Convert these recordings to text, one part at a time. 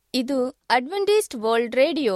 ಇದು Adventist world radio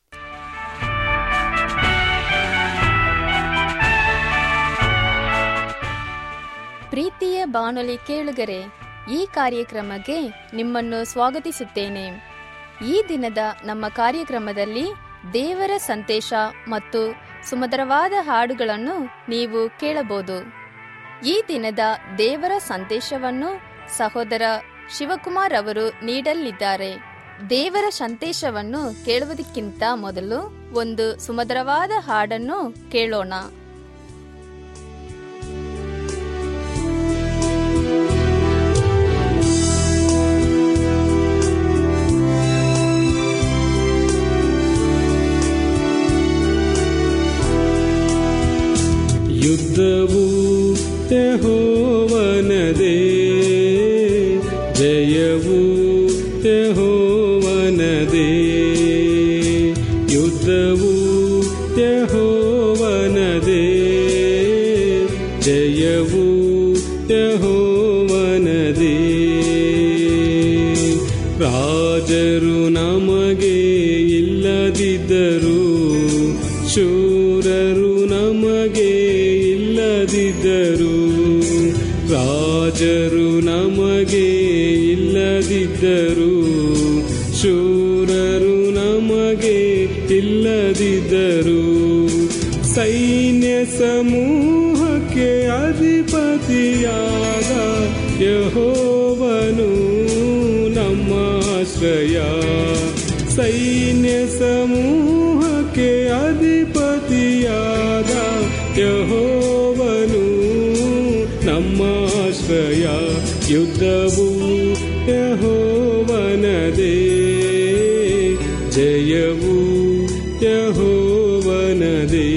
ಪ್ರೀತಿಯ ಬಾನುಲಿ ಕೇಳುಗರೆ ಈ ಕಾರ್ಯಕ್ರಮಕ್ಕೆ ನಿಮ್ಮನ್ನು ಸ್ವಾಗತಿಸುತ್ತೇನೆ ಈ ದಿನದ ನಮ್ಮ ಕಾರ್ಯಕ್ರಮದಲ್ಲಿ ದೇವರ ಸಂದೇಶ ಮತ್ತು ಸುಮಧುರವಾದ ಹಾಡುಗಳನ್ನು ನೀವು ಕೇಳಬಹುದು ಈ ದಿನದ ದೇವರ ಸಂದೇಶವನ್ನು ಸಹೋದರ ಶಿವಕುಮಾರ್ ಅವರು ನೀಡಲಿದ್ದಾರೆ ದೇವರ ಸಂದೇಶವನ್ನು ಕೇಳುವುದಕ್ಕಿಂತ ಮೊದಲು ಒಂದು ಸುಮಧುರವಾದ ಹಾಡನ್ನು ಕೇಳೋಣ ಯುದ್ಧವು ಯಹೋವನದೇ ಜಯವು ಯಹೋವನದೇ ಯುದ್ಧವು ಯಹೋವನದೇ ಜಯವು ಯಹೋವನದೇ ರಾಜರು ನಮಗೆ ಇಲ್ಲದಿದ್ದರು ಶೂರರು ನಮಗೆ ಇಲ್ಲದಿದ್ದರು ರಾಜರು ನಮಗೆ ಇಲ್ಲದಿದ್ದರು ಶೂರರು ನಮಗೆ ಇಲ್ಲದಿದ್ದರು ಸೈನ್ಯ ಸಮೂಹಕ್ಕೆ ಅಧಿಪತಿಯಾದ ಯಹೋವನು ನಮ್ಮ ಆಶ್ರಯ ಸೈನ್ಯ ಸಮೂಹಕ್ಕೆ ಅಧಿಪತಿಯಾದ ಯಹೋವನು ನಮ್ಮ ಆಶ್ರಯ ಯುದ್ಧವು ಯಹೋವನದೇ ಜಯವು ಯಹೋವನದೇ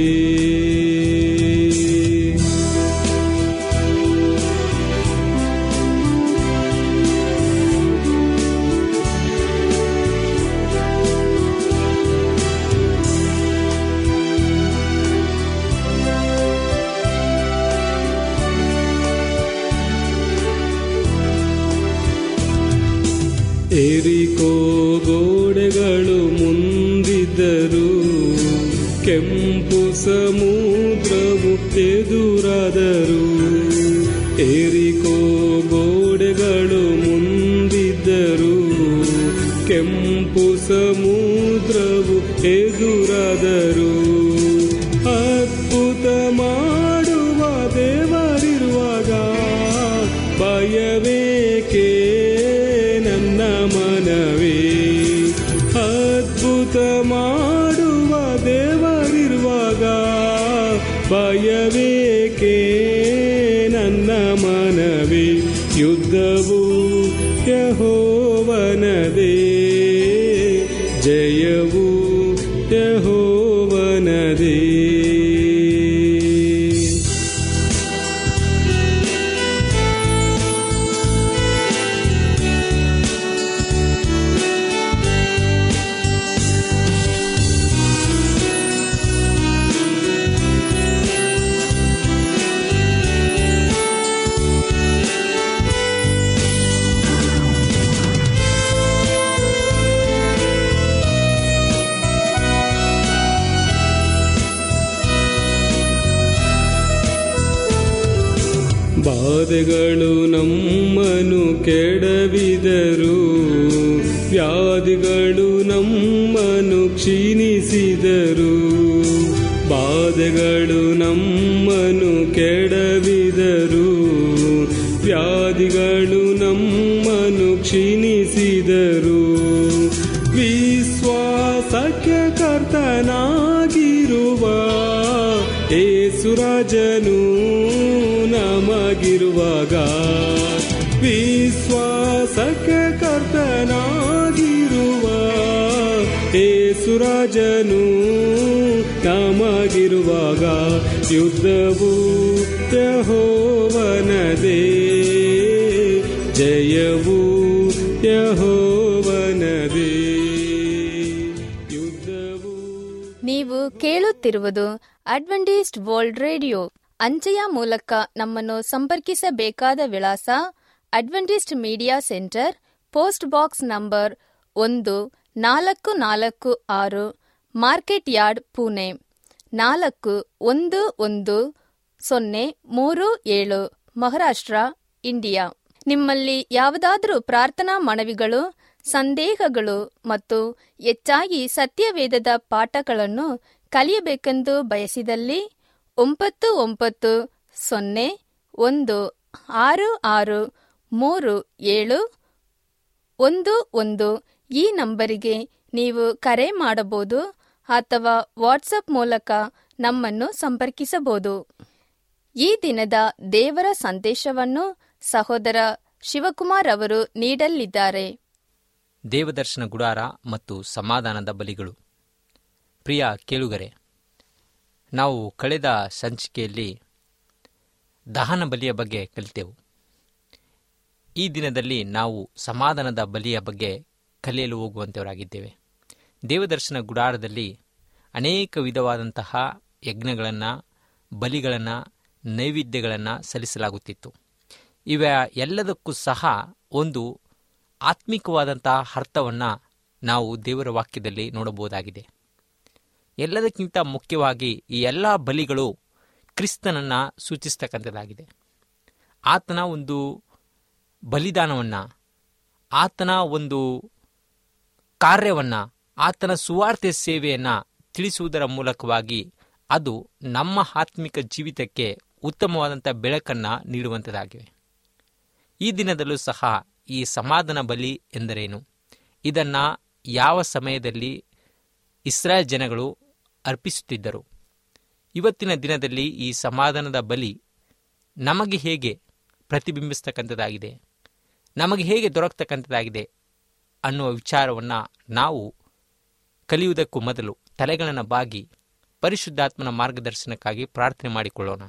ಏರಿಕೋ ಗೋಡೆಗಳು ಮುಂದಿದ್ದರು ಕೆಂಪು ಸಮುದ್ರವು ಎದುರಾದರು ಏರಿಕೋ ಗೋಡೆಗಳು ಮುಂದಿದ್ದರು ಕೆಂಪು ಸಮುದ್ರವು ಎದುರಾದರು ಅದ್ಭುತ ಮಾಡುವ ದೇವರಿರುವಾಗ ಭಯವೇಕೆ ನನ್ನ ಮನವೇ ಅದ್ಭುತ ಮಾಡುವ ದೇವರಿರುವಾಗ ಭಯವೇಕೆ ನನ್ನ ಮನವೇ ಯುದ್ಧವು ಯಹೋವನದೇ ಜಯವು ಯಹೋವನದೇ ಬಾಧೆಗಳು ನಮ್ಮನು ಕೆಡವಿದರು ವ್ಯಾಧಿಗಳು ನಮ್ಮನು ಕ್ಷೀಣಿಸಿದರು ಬಾಧೆಗಳು ನಮ್ಮನು ಕೆಡವಿದರು ವ್ಯಾಧಿಗಳು ನಮ್ಮನು ಕ್ಷೀಣಿಸಿದರು ವಿಶ್ವಾಸಕ್ಕೆ ಕರ್ತನಾಗಿರುವ ಏಸುರಾಜನು ನಮಗಿರುವಾಗ ವಿಶ್ವಾಸಕ್ಕೆ ಕರ್ತನಾಗಿರುವ ಏಸುರಾಜನು ನಮಗಿರುವಾಗ ಯುದ್ಧವು ಯಹೋವನದೇ ಜಯವು ಯಹೋವನದೇ ಯುದ್ಧವು ನೀವು ಕೇಳುತ್ತಿರುವುದು ಅಡ್ವೆಂಟಿಸ್ಟ್ ವರ್ಲ್ಡ್ ರೇಡಿಯೋ ಅಂಚೆಯ ಮೂಲಕ ನಮ್ಮನ್ನು ಸಂಪರ್ಕಿಸಬೇಕಾದ ವಿಳಾಸ Adventist media centre post box number ಒಂದು ನಾಲ್ಕು ನಾಲ್ಕು ಆರು ಮಾರ್ಕೆಟ್ ಯಾರ್ಡ್ ಪುಣೆ ನಾಲ್ಕು ಒಂದು ಒಂದು ಸೊನ್ನೆ ಮೂರು ಏಳು ಮಹಾರಾಷ್ಟ್ರ ಇಂಡಿಯಾ ನಿಮ್ಮಲ್ಲಿ ಯಾವುದಾದರೂ ಪ್ರಾರ್ಥನಾ ಮನವಿಗಳು ಸಂದೇಹಗಳು ಮತ್ತು ಹೆಚ್ಚಾಗಿ ಸತ್ಯವೇದದ ಪಾಠಗಳನ್ನು ಕಲಿಯಬೇಕೆಂದು ಬಯಸಿದಲ್ಲಿ ಒಂಬತ್ತು ಒಂಬತ್ತು ಸೊನ್ನೆ ಒಂದು ಆರು ಆರು ಮೂರು ಏಳು ಒಂದು ಒಂದು ಈ ನಂಬರಿಗೆ ನೀವು ಕರೆ ಮಾಡಬಹುದು ಅಥವಾ ವಾಟ್ಸಪ್ ಮೂಲಕ ನಮ್ಮನ್ನು ಸಂಪರ್ಕಿಸಬಹುದು ಈ ದಿನದ ದೇವರ ಸಂದೇಶವನ್ನು ಸಹೋದರ ಶಿವಕುಮಾರ್ ಅವರು ನೀಡಲಿದ್ದಾರೆ ದೇವದರ್ಶನ ಗುಡಾರ ಮತ್ತು ಸಮಾಧಾನದ ಬಲಿಗಳು ಪ್ರಿಯ ಕೇಳುಗರೆ ನಾವು ಕಳೆದ ಸಂಚಿಕೆಯಲ್ಲಿ ದಹನ ಬಲಿಯ ಬಗ್ಗೆ ಕಲಿತೆವು ಈ ದಿನದಲ್ಲಿ ನಾವು ಸಮಾಧಾನದ ಬಲಿಯ ಬಗ್ಗೆ ಕಲಿಯಲು ಹೋಗುವಂಥವರಾಗಿದ್ದೇವೆ ದೇವದರ್ಶನ ಗುಡಾರದಲ್ಲಿ ಅನೇಕ ವಿಧವಾದಂತಹ ಯಜ್ಞಗಳನ್ನು ಬಲಿಗಳನ್ನು ನೈವೇದ್ಯಗಳನ್ನು ಸಲ್ಲಿಸಲಾಗುತ್ತಿತ್ತು ಇವ ಎಲ್ಲದಕ್ಕೂ ಸಹ ಒಂದು ಆತ್ಮಿಕವಾದಂತಹ ಅರ್ಥವನ್ನು ನಾವು ದೇವರ ವಾಕ್ಯದಲ್ಲಿ ನೋಡಬಹುದಾಗಿದೆ ಎಲ್ಲದಕ್ಕಿಂತ ಮುಖ್ಯವಾಗಿ ಈ ಎಲ್ಲ ಬಲಿಗಳು ಕ್ರಿಸ್ತನನ್ನು ಸೂಚಿಸ್ತಕ್ಕಂಥದ್ದಾಗಿದೆ ಆತನ ಒಂದು ಬಲಿದಾನವನ್ನು ಆತನ ಒಂದು ಕಾರ್ಯವನ್ನು ಆತನ ಸುವಾರ್ತೆ ಸೇವೆಯನ್ನು ತಿಳಿಸುವುದರ ಮೂಲಕವಾಗಿ ಅದು ನಮ್ಮ ಆತ್ಮಿಕ ಜೀವಿತಕ್ಕೆ ಉತ್ತಮವಾದಂಥ ಬೆಳಕನ್ನು ನೀಡುವಂಥದ್ದಾಗಿವೆ ಈ ದಿನದಲ್ಲೂ ಸಹ ಈ ಸಮಾಧಾನ ಬಲಿ ಎಂದರೇನು ಇದನ್ನು ಯಾವ ಸಮಯದಲ್ಲಿ ಇಸ್ರಾಯೇಲ್ ಜನಗಳು ಅರ್ಪಿಸುತ್ತಿದ್ದರು ಇವತ್ತಿನ ದಿನದಲ್ಲಿ ಈ ಸಮಾಧಾನದ ಬಲಿ ನಮಗೆ ಹೇಗೆ ಪ್ರತಿಬಿಂಬಿಸ್ತಕ್ಕಂಥದ್ದಾಗಿದೆ ನಮಗೆ ಹೇಗೆ ದೊರಕತಕ್ಕಂಥದ್ದಾಗಿದೆ ಅನ್ನುವ ವಿಚಾರವನ್ನು ನಾವು ಕಲಿಯುವುದಕ್ಕೂ ಮೊದಲು ತಲೆಗಳನ್ನು ಬಾಗಿ ಪರಿಶುದ್ಧಾತ್ಮನ ಮಾರ್ಗದರ್ಶನಕ್ಕಾಗಿ ಪ್ರಾರ್ಥನೆ ಮಾಡಿಕೊಳ್ಳೋಣ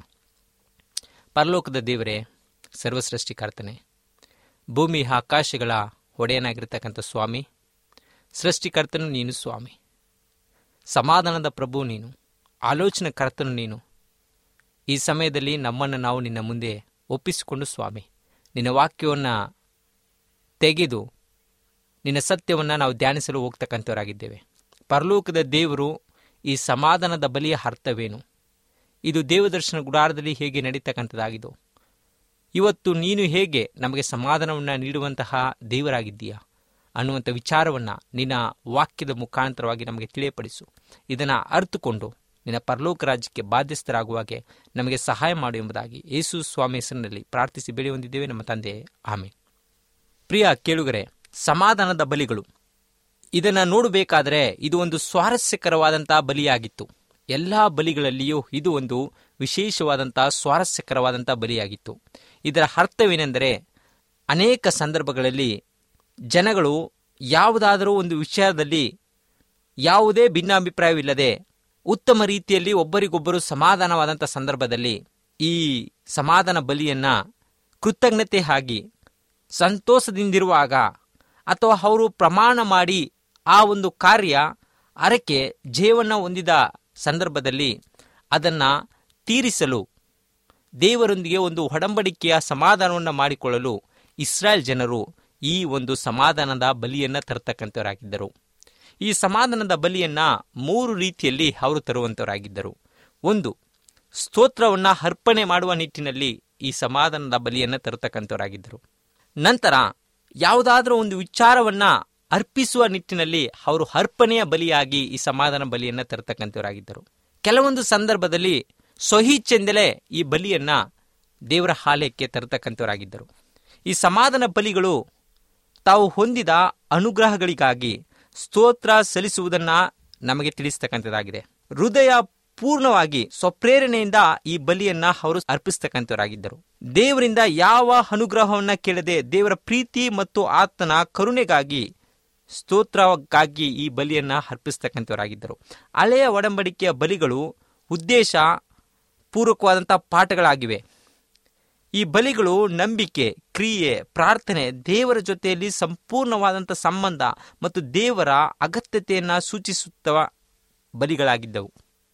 ಪರಲೋಕದ ದೇವರೇ ಸರ್ವಸೃಷ್ಟಿಕರ್ತನೆ ಭೂಮಿ ಆಕಾಶಗಳ ಒಡೆಯನಾಗಿರ್ತಕ್ಕಂಥ ಸ್ವಾಮಿ ಸೃಷ್ಟಿಕರ್ತನು ನೀನು ಸ್ವಾಮಿ ಸಮಾಧಾನದ ಪ್ರಭು ನೀನು ಆಲೋಚನೆ ಕರ್ತನು ನೀನು ಈ ಸಮಯದಲ್ಲಿ ನಮ್ಮನ್ನು ನಾವು ನಿನ್ನ ಮುಂದೆ ಒಪ್ಪಿಸಿಕೊಂಡು ಸ್ವಾಮಿ ನಿನ್ನ ವಾಕ್ಯವನ್ನು ತೆಗೆದು ನಿನ್ನ ಸತ್ಯವನ್ನು ನಾವು ಧ್ಯಾನಿಸಲು ಹೋಗ್ತಕ್ಕಂಥವರಾಗಿದ್ದೇವೆ ಪರಲೋಕದ ದೇವರು ಈ ಸಮಾಧಾನದ ಬಲಿಯ ಅರ್ಥವೇನು ಇದು ದೇವದರ್ಶನ ಗುಡಾರದಲ್ಲಿ ಹೇಗೆ ನಡೀತಕ್ಕಂಥದ್ದಾಗಿದೋ ಇವತ್ತು ನೀನು ಹೇಗೆ ನಮಗೆ ಸಮಾಧಾನವನ್ನು ನೀಡುವಂತಹ ದೇವರಾಗಿದ್ದೀಯಾ ಅನ್ನುವಂಥ ವಿಚಾರವನ್ನು ನಿನ್ನ ವಾಕ್ಯದ ಮುಖಾಂತರವಾಗಿ ನಮಗೆ ತಿಳಿಯಪಡಿಸು ಇದನ್ನು ಅರ್ಥಕೊಂಡು ನಿನ್ನ ಪರಲೋಕ ರಾಜ್ಯಕ್ಕೆ ಬಾಧ್ಯಸ್ಥರಾಗುವಾಗೆ ನಮಗೆ ಸಹಾಯ ಮಾಡು ಎಂಬುದಾಗಿ ಯೇಸು ಸ್ವಾಮಿ ಹೆಸರಿನಲ್ಲಿ ಪ್ರಾರ್ಥಿಸಿ ಬೆಳೆ ಹೊಂದಿದ್ದೇವೆ ನಮ್ಮ ತಂದೆ ಆಮೇಲೆ ಪ್ರಿಯ ಕೇಳುಗರೆ ಸಮಾಧಾನದ ಬಲಿಗಳು ಇದನ್ನು ನೋಡಬೇಕಾದರೆ ಇದು ಒಂದು ಸ್ವಾರಸ್ಯಕರವಾದಂತಹ ಬಲಿಯಾಗಿತ್ತು ಎಲ್ಲ ಬಲಿಗಳಲ್ಲಿಯೂ ಇದು ಒಂದು ವಿಶೇಷವಾದಂತಹ ಸ್ವಾರಸ್ಯಕರವಾದಂತಹ ಬಲಿಯಾಗಿತ್ತು ಇದರ ಅರ್ಥವೇನೆಂದರೆ ಅನೇಕ ಸಂದರ್ಭಗಳಲ್ಲಿ ಜನಗಳು ಯಾವುದಾದರೂ ಒಂದು ವಿಷಯದಲ್ಲಿ ಯಾವುದೇ ಭಿನ್ನಾಭಿಪ್ರಾಯವಿಲ್ಲದೆ ಉತ್ತಮ ರೀತಿಯಲ್ಲಿ ಒಬ್ಬರಿಗೊಬ್ಬರು ಸಮಾಧಾನವಾದಂಥ ಸಂದರ್ಭದಲ್ಲಿ ಈ ಸಮಾಧಾನ ಬಲಿಯನ್ನ ಕೃತಜ್ಞತೆ ಆಗಿ ಸಂತೋಷದಿಂದಿರುವಾಗ ಅಥವಾ ಅವರು ಪ್ರಮಾಣ ಮಾಡಿ ಆ ಒಂದು ಕಾರ್ಯ ಅರಕೆ ಜೇವನ್ನ ಹೊಂದಿದ ಸಂದರ್ಭದಲ್ಲಿ ಅದನ್ನು ತೀರಿಸಲು ದೇವರೊಂದಿಗೆ ಒಂದು ಒಡಂಬಡಿಕೆಯ ಸಮಾಧಾನವನ್ನು ಮಾಡಿಕೊಳ್ಳಲು ಇಸ್ರಾಯೇಲ್ ಜನರು ಈ ಒಂದು ಸಮಾಧಾನದ ಬಲಿಯನ್ನು ತರತಕ್ಕಂಥವರಾಗಿದ್ದರು ಈ ಸಮಾಧಾನದ ಬಲಿಯನ್ನ ಮೂರು ರೀತಿಯಲ್ಲಿ ಅವರು ತರುವಂತವರಾಗಿದ್ದರು ಒಂದು ಸ್ತೋತ್ರವನ್ನು ಅರ್ಪಣೆ ಮಾಡುವ ನಿಟ್ಟಿನಲ್ಲಿ ಈ ಸಮಾಧಾನದ ಬಲಿಯನ್ನು ತರತಕ್ಕಂಥವರಾಗಿದ್ದರು ನಂತರ ಯಾವುದಾದ್ರೂ ಒಂದು ವಿಚಾರವನ್ನ ಅರ್ಪಿಸುವ ನಿಟ್ಟಿನಲ್ಲಿ ಅವರು ಅರ್ಪಣೆಯ ಬಲಿಯಾಗಿ ಈ ಸಮಾಧಾನ ಬಲಿಯನ್ನು ತರತಕ್ಕಂಥವರಾಗಿದ್ದರು ಕೆಲವೊಂದು ಸಂದರ್ಭದಲ್ಲಿ ಸ್ವಹಿಚ್ಛೆಂದಲೇ ಈ ಬಲಿಯನ್ನ ದೇವರ ಹಾಲಯಕ್ಕೆ ತರತಕ್ಕಂಥವರಾಗಿದ್ದರು ಈ ಸಮಾಧಾನ ಬಲಿಗಳು ತಾವು ಹೊಂದಿದ ಅನುಗ್ರಹಗಳಿಗಾಗಿ ಸ್ತೋತ್ರ ಸಲ್ಲಿಸುವುದನ್ನ ನಮಗೆ ತಿಳಿಸ್ತಕ್ಕಂಥದ್ದಾಗಿದೆ ಹೃದಯ ಪೂರ್ಣವಾಗಿ ಸ್ವಪ್ರೇರಣೆಯಿಂದ ಈ ಬಲಿಯನ್ನ ಅವರು ಅರ್ಪಿಸ್ತಕ್ಕಂಥವರಾಗಿದ್ದರು ದೇವರಿಂದ ಯಾವ ಅನುಗ್ರಹವನ್ನ ಕೇಳದೆ ದೇವರ ಪ್ರೀತಿ ಮತ್ತು ಆತನ ಕರುಣೆಗಾಗಿ ಸ್ತೋತ್ರಕ್ಕಾಗಿ ಈ ಬಲಿಯನ್ನ ಅರ್ಪಿಸ್ತಕ್ಕಂಥವರಾಗಿದ್ದರು ಹಳೆಯ ಒಡಂಬಡಿಕೆಯ ಬಲಿಗಳು ಉದ್ದೇಶ ಪೂರ್ವಕವಾದಂತಹ ಪಾಠಗಳಾಗಿವೆ ಈ ಬಲಿಗಳು ನಂಬಿಕೆ ಕ್ರಿಯೆ ಪ್ರಾರ್ಥನೆ ದೇವರ ಜೊತೆಯಲ್ಲಿ ಸಂಪೂರ್ಣವಾದಂಥ ಸಂಬಂಧ ಮತ್ತು ದೇವರ ಅಗತ್ಯತೆಯನ್ನು ಸೂಚಿಸುತ್ತವ ಬಲಿಗಳಾಗಿದ್ದವು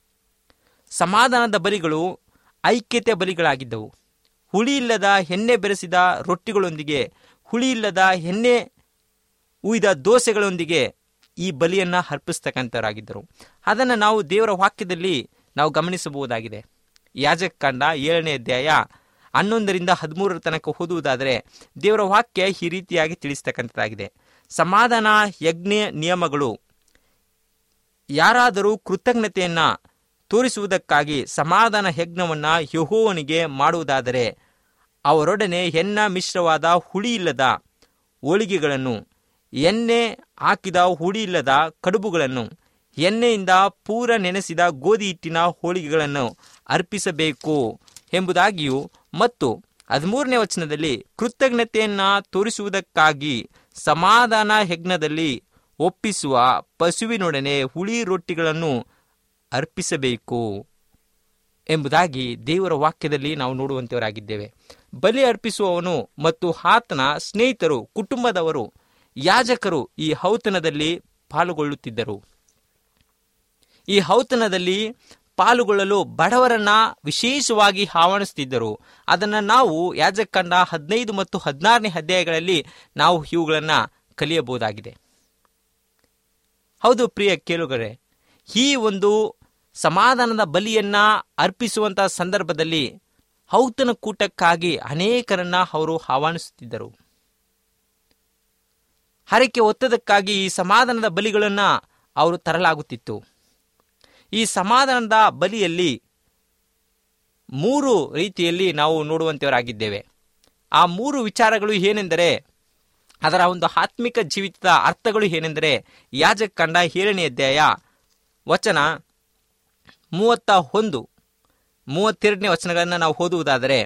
ಸಮಾಧಾನದ ಬಲಿಗಳು ಐಕ್ಯತೆ ಬಲಿಗಳಾಗಿದ್ದವು ಹುಳಿ ಇಲ್ಲದ ಎಣ್ಣೆ ಬೆರೆಸಿದ ರೊಟ್ಟಿಗಳೊಂದಿಗೆ ಹುಳಿ ಇಲ್ಲದ ಎಣ್ಣೆ ಉಳಿದ ದೋಸೆಗಳೊಂದಿಗೆ ಈ ಬಲಿಯನ್ನ ಅರ್ಪಿಸ್ತಕ್ಕಂಥವರಾಗಿದ್ದರು ಅದನ್ನು ನಾವು ದೇವರ ವಾಕ್ಯದಲ್ಲಿ ನಾವು ಗಮನಿಸಬಹುದಾಗಿದೆ ಯಾಜಕಂಡ ಏಳನೇ ಅಧ್ಯಾಯ ಹನ್ನೊಂದರಿಂದ ಹದಿಮೂರರ ತನಕ ಓದುವುದಾದರೆ ದೇವರ ವಾಕ್ಯ ಈ ರೀತಿಯಾಗಿ ತಿಳಿಸ್ತಕ್ಕಂಥದ್ದಾಗಿದೆ ಸಮಾಧಾನ ಯಜ್ಞ ನಿಯಮಗಳು ಯಾರಾದರೂ ಕೃತಜ್ಞತೆಯನ್ನ ತೋರಿಸುವುದಕ್ಕಾಗಿ ಸಮಾಧಾನ ಯಜ್ಞವನ್ನ ಯಹೋವನಿಗೆ ಮಾಡುವುದಾದರೆ ಅವರೊಡನೆ ಎನ್ನ ಮಿಶ್ರವಾದ ಹುಳಿಯಿಲ್ಲದ ಹೋಳಿಗೆಗಳನ್ನು ಎಣ್ಣೆ ಹಾಕಿದ ಹುಳಿಯಿಲ್ಲದ ಕಡುಬುಗಳನ್ನು ಎಣ್ಣೆಯಿಂದ ಪೂರ ನೆನೆಸಿದ ಗೋಧಿ ಹಿಟ್ಟಿನ ಹೋಳಿಗೆಗಳನ್ನು ಅರ್ಪಿಸಬೇಕು ಎಂಬುದಾಗಿಯೂ ಮತ್ತು ಹದಿಮೂರನೇ ವಚನದಲ್ಲಿ ಕೃತಜ್ಞತೆಯನ್ನ ತೋರಿಸುವುದಕ್ಕಾಗಿ ಸಮಾಧಾನ ಯಜ್ಞದಲ್ಲಿ ಒಪ್ಪಿಸುವ ಪಶುವಿನೊಡನೆ ಹುಳಿ ರೊಟ್ಟಿಗಳನ್ನು ಅರ್ಪಿಸಬೇಕು ಎಂಬುದಾಗಿ ದೇವರ ವಾಕ್ಯದಲ್ಲಿ ನಾವು ನೋಡುವಂತವರಾಗಿದ್ದೇವೆ ಬಲಿ ಅರ್ಪಿಸುವವನು ಮತ್ತು ಆತನ ಸ್ನೇಹಿತರು ಕುಟುಂಬದವರು ಯಾಜಕರು ಈ ಔತಣದಲ್ಲಿ ಪಾಲ್ಗೊಳ್ಳುತ್ತಿದ್ದರು ಈ ಔತಣದಲ್ಲಿ ಪಾಲ್ಗೊಳ್ಳಲು ಬಡವರನ್ನ ವಿಶೇಷವಾಗಿ ಆಹ್ವಾನಿಸುತ್ತಿದ್ದರು ಅದನ್ನು ನಾವು ಯಾಜಕಂಡ ಹದಿನೈದು ಮತ್ತು ಹದಿನಾರನೇ ಅಧ್ಯಾಯಗಳಲ್ಲಿ ನಾವು ಇವುಗಳನ್ನ ಕಲಿಯಬಹುದಾಗಿದೆ ಹೌದು ಪ್ರಿಯ ಕೇಳುಗರೆ ಈ ಒಂದು ಸಮಾಧಾನದ ಬಲಿಯನ್ನ ಅರ್ಪಿಸುವಂತಹ ಸಂದರ್ಭದಲ್ಲಿ ಔತಣ ಕೂಟಕ್ಕಾಗಿ ಅನೇಕರನ್ನ ಅವರು ಆಹ್ವಾನಿಸುತ್ತಿದ್ದರು ಹರಕೆ ಒತ್ತದಕ್ಕಾಗಿ ಈ ಸಮಾಧಾನದ ಬಲಿಗಳನ್ನ ಅವರು ತರಲಾಗುತ್ತಿತ್ತು ಈ ಸಮಾಧಾನದ ಬಲಿಯಲ್ಲಿ ಮೂರು ರೀತಿಯಲ್ಲಿ ನಾವು ನೋಡುವಂತವರಾಗಿದ್ದೇವೆ ಆ ಮೂರು ವಿಚಾರಗಳು ಏನೆಂದರೆ ಅದರ ಒಂದು ಆತ್ಮಿಕ ಜೀವಿತದ ಅರ್ಥಗಳು ಏನೆಂದರೆ ಯಾಜಕ ಕಂಡ ಏಳನೇ ಅಧ್ಯಾಯ ವಚನ ಮೂವತ್ತ ಒಂದು ಮೂವತ್ತೆರಡನೇ ವಚನಗಳನ್ನು ನಾವು ಓದುವುದಾದರೆ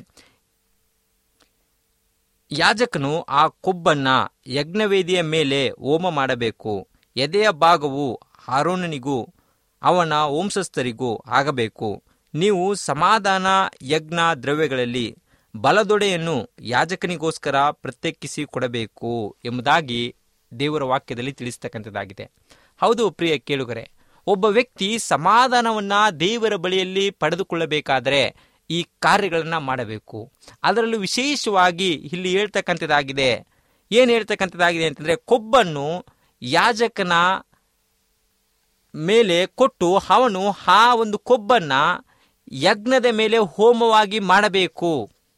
ಯಾಜಕನು ಆ ಕೊಬ್ಬನ್ನ ಯಜ್ಞವೇದಿಯ ಮೇಲೆ ಹೋಮ ಮಾಡಬೇಕು ಎದೆಯ ಭಾಗವು ಆರೋನನಿಗೂ ಅವನ ವಂಶಸ್ಥರಿಗೂ ಆಗಬೇಕು ನೀವು ಸಮಾಧಾನ ಯಜ್ಞ ದ್ರವ್ಯಗಳಲ್ಲಿ ಬಲದೊಡೆಯನ್ನು ಯಾಜಕನಿಗೋಸ್ಕರ ಪ್ರತ್ಯೇಕಿಸಿ ಕೊಡಬೇಕು ಎಂಬುದಾಗಿ ದೇವರ ವಾಕ್ಯದಲ್ಲಿ ತಿಳಿಸ್ತಕ್ಕಂಥದ್ದಾಗಿದೆ ಹೌದು ಪ್ರಿಯ ಕೇಳುಗರೆ ಒಬ್ಬ ವ್ಯಕ್ತಿ ಸಮಾಧಾನವನ್ನ ದೇವರ ಬಳಿಯಲ್ಲಿ ಪಡೆದುಕೊಳ್ಳಬೇಕಾದರೆ ಈ ಕಾರ್ಯಗಳನ್ನ ಮಾಡಬೇಕು ಅದರಲ್ಲೂ ವಿಶೇಷವಾಗಿ ಇಲ್ಲಿ ಹೇಳ್ತಕ್ಕಂಥದ್ದಾಗಿದೆ ಏನು ಹೇಳ್ತಕ್ಕಂಥದ್ದಾಗಿದೆ ಅಂತಂದ್ರೆ ಕೊಬ್ಬನ್ನು ಯಾಜಕನ ಮೇಲೆ ಕೊಟ್ಟು ಅವನು ಆ ಒಂದು ಕೊಬ್ಬನ್ನ ಯಜ್ಞದ ಮೇಲೆ ಹೋಮವಾಗಿ ಮಾಡಬೇಕು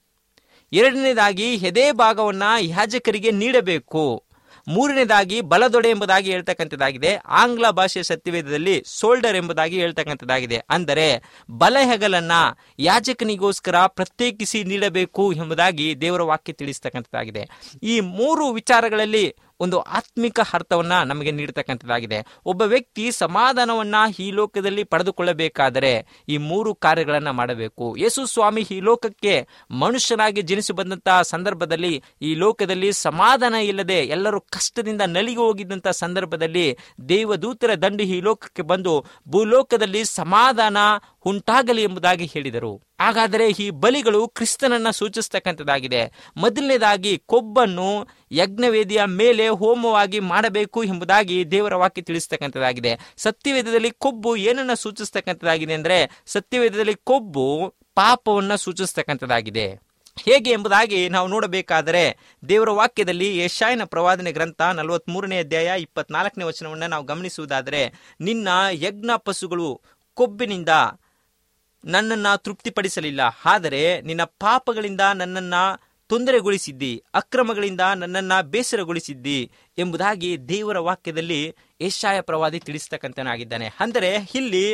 ಎರಡನೇದಾಗಿ ಎದೆ ಭಾಗವನ್ನ ಯಾಜಕರಿಗೆ ನೀಡಬೇಕು ಮೂರನೇದಾಗಿ ಬಲದೊಡೆ ಎಂಬುದಾಗಿ ಹೇಳ್ತಕ್ಕಂಥದ್ದಾಗಿದೆ ಆಂಗ್ಲ ಭಾಷೆಯ ಸತ್ಯವೇದದಲ್ಲಿ ಸೋಲ್ಡರ್ ಎಂಬುದಾಗಿ ಹೇಳ್ತಕ್ಕಂಥದ್ದಾಗಿದೆ ಅಂದರೆ ಬಲಹೆಗಲನ್ನ ಯಾಜಕನಿಗೋಸ್ಕರ ಪ್ರತ್ಯೇಕಿಸಿ ನೀಡಬೇಕು ಎಂಬುದಾಗಿ ದೇವರ ವಾಕ್ಯ ತಿಳಿಸ್ತಕ್ಕಂಥದ್ದಾಗಿದೆ ಈ ಮೂರು ವಿಚಾರಗಳಲ್ಲಿ ಒಂದು ಆತ್ಮಿಕ ಅರ್ಥವನ್ನ ನಮಗೆ ನೀಡತಕ್ಕಂಥದ್ದಾಗಿದೆ ಒಬ್ಬ ವ್ಯಕ್ತಿ ಸಮಾಧಾನವನ್ನ ಈ ಲೋಕದಲ್ಲಿ ಪಡೆದುಕೊಳ್ಳಬೇಕಾದರೆ ಈ ಮೂರು ಕಾರ್ಯಗಳನ್ನ ಮಾಡಬೇಕು ಯೇಸು ಸ್ವಾಮಿ ಈ ಲೋಕಕ್ಕೆ ಮನುಷ್ಯನಾಗಿ ಜನಿಸಿ ಬಂದಂತಹ ಸಂದರ್ಭದಲ್ಲಿ ಈ ಲೋಕದಲ್ಲಿ ಸಮಾಧಾನ ಇಲ್ಲದೆ ಎಲ್ಲರೂ ಕಷ್ಟದಿಂದ ನಲಿಗೆ ಹೋಗಿದ್ದಂತಹ ಸಂದರ್ಭದಲ್ಲಿ ದೇವದೂತರ ದಂಡು ಈ ಲೋಕಕ್ಕೆ ಬಂದು ಭೂಲೋಕದಲ್ಲಿ ಸಮಾಧಾನ ಉಂಟಾಗಲಿ ಎಂಬುದಾಗಿ ಹೇಳಿದರು ಹಾಗಾದರೆ ಈ ಬಲಿಗಳು ಕ್ರಿಸ್ತನನ್ನ ಸೂಚಿಸ್ತಕ್ಕಂಥದ್ದಾಗಿದೆ ಮೊದಲನೇದಾಗಿ ಕೊಬ್ಬನ್ನು ಯಜ್ಞವೇದಿಯ ಮೇಲೆ ಹೋಮವಾಗಿ ಮಾಡಬೇಕು ಎಂಬುದಾಗಿ ದೇವರ ವಾಕ್ಯ ತಿಳಿಸ್ತಕ್ಕಂಥದ್ದಾಗಿದೆ ಸತ್ಯವೇದದಲ್ಲಿ ಕೊಬ್ಬು ಏನನ್ನ ಸೂಚಿಸ್ತಕ್ಕಂಥದ್ದಾಗಿದೆ ಅಂದ್ರೆ ಸತ್ಯವೇದದಲ್ಲಿ ಕೊಬ್ಬು ಪಾಪವನ್ನ ಸೂಚಿಸ್ತಕ್ಕಂಥದ್ದಾಗಿದೆ ಹೇಗೆ ಎಂಬುದಾಗಿ ನಾವು ನೋಡಬೇಕಾದರೆ ದೇವರ ವಾಕ್ಯದಲ್ಲಿ ಯಶಾಯನ ಪ್ರವಾದನೆ ಗ್ರಂಥ ನಲವತ್ಮೂರನೇ ಅಧ್ಯಾಯ ಇಪ್ಪತ್ನಾಲ್ಕನೇ ವಚನವನ್ನು ನಾವು ಗಮನಿಸುವುದಾದರೆ ನಿನ್ನ ಯಜ್ಞ ಪಶುಗಳು ಕೊಬ್ಬಿನಿಂದ ನನ್ನನ್ನ ತೃಪ್ತಿಪಡಿಸಲಿಲ್ಲ ಆದರೆ ನಿನ್ನ ಪಾಪಗಳಿಂದ ನನ್ನನ್ನ ತೊಂದರೆಗೊಳಿಸಿದ್ದಿ ಅಕ್ರಮಗಳಿಂದ ನನ್ನನ್ನ ಬೇಸರಗೊಳಿಸಿದ್ದಿ ಎಂಬುದಾಗಿ ದೇವರ ವಾಕ್ಯದಲ್ಲಿ ಏಷಾಯ ಪ್ರವಾದಿ ತಿಳಿಸ್ತಕ್ಕಂಥನಾಗಿದ್ದಾನೆ ಅಂದರೆ ಇಲ್ಲಿ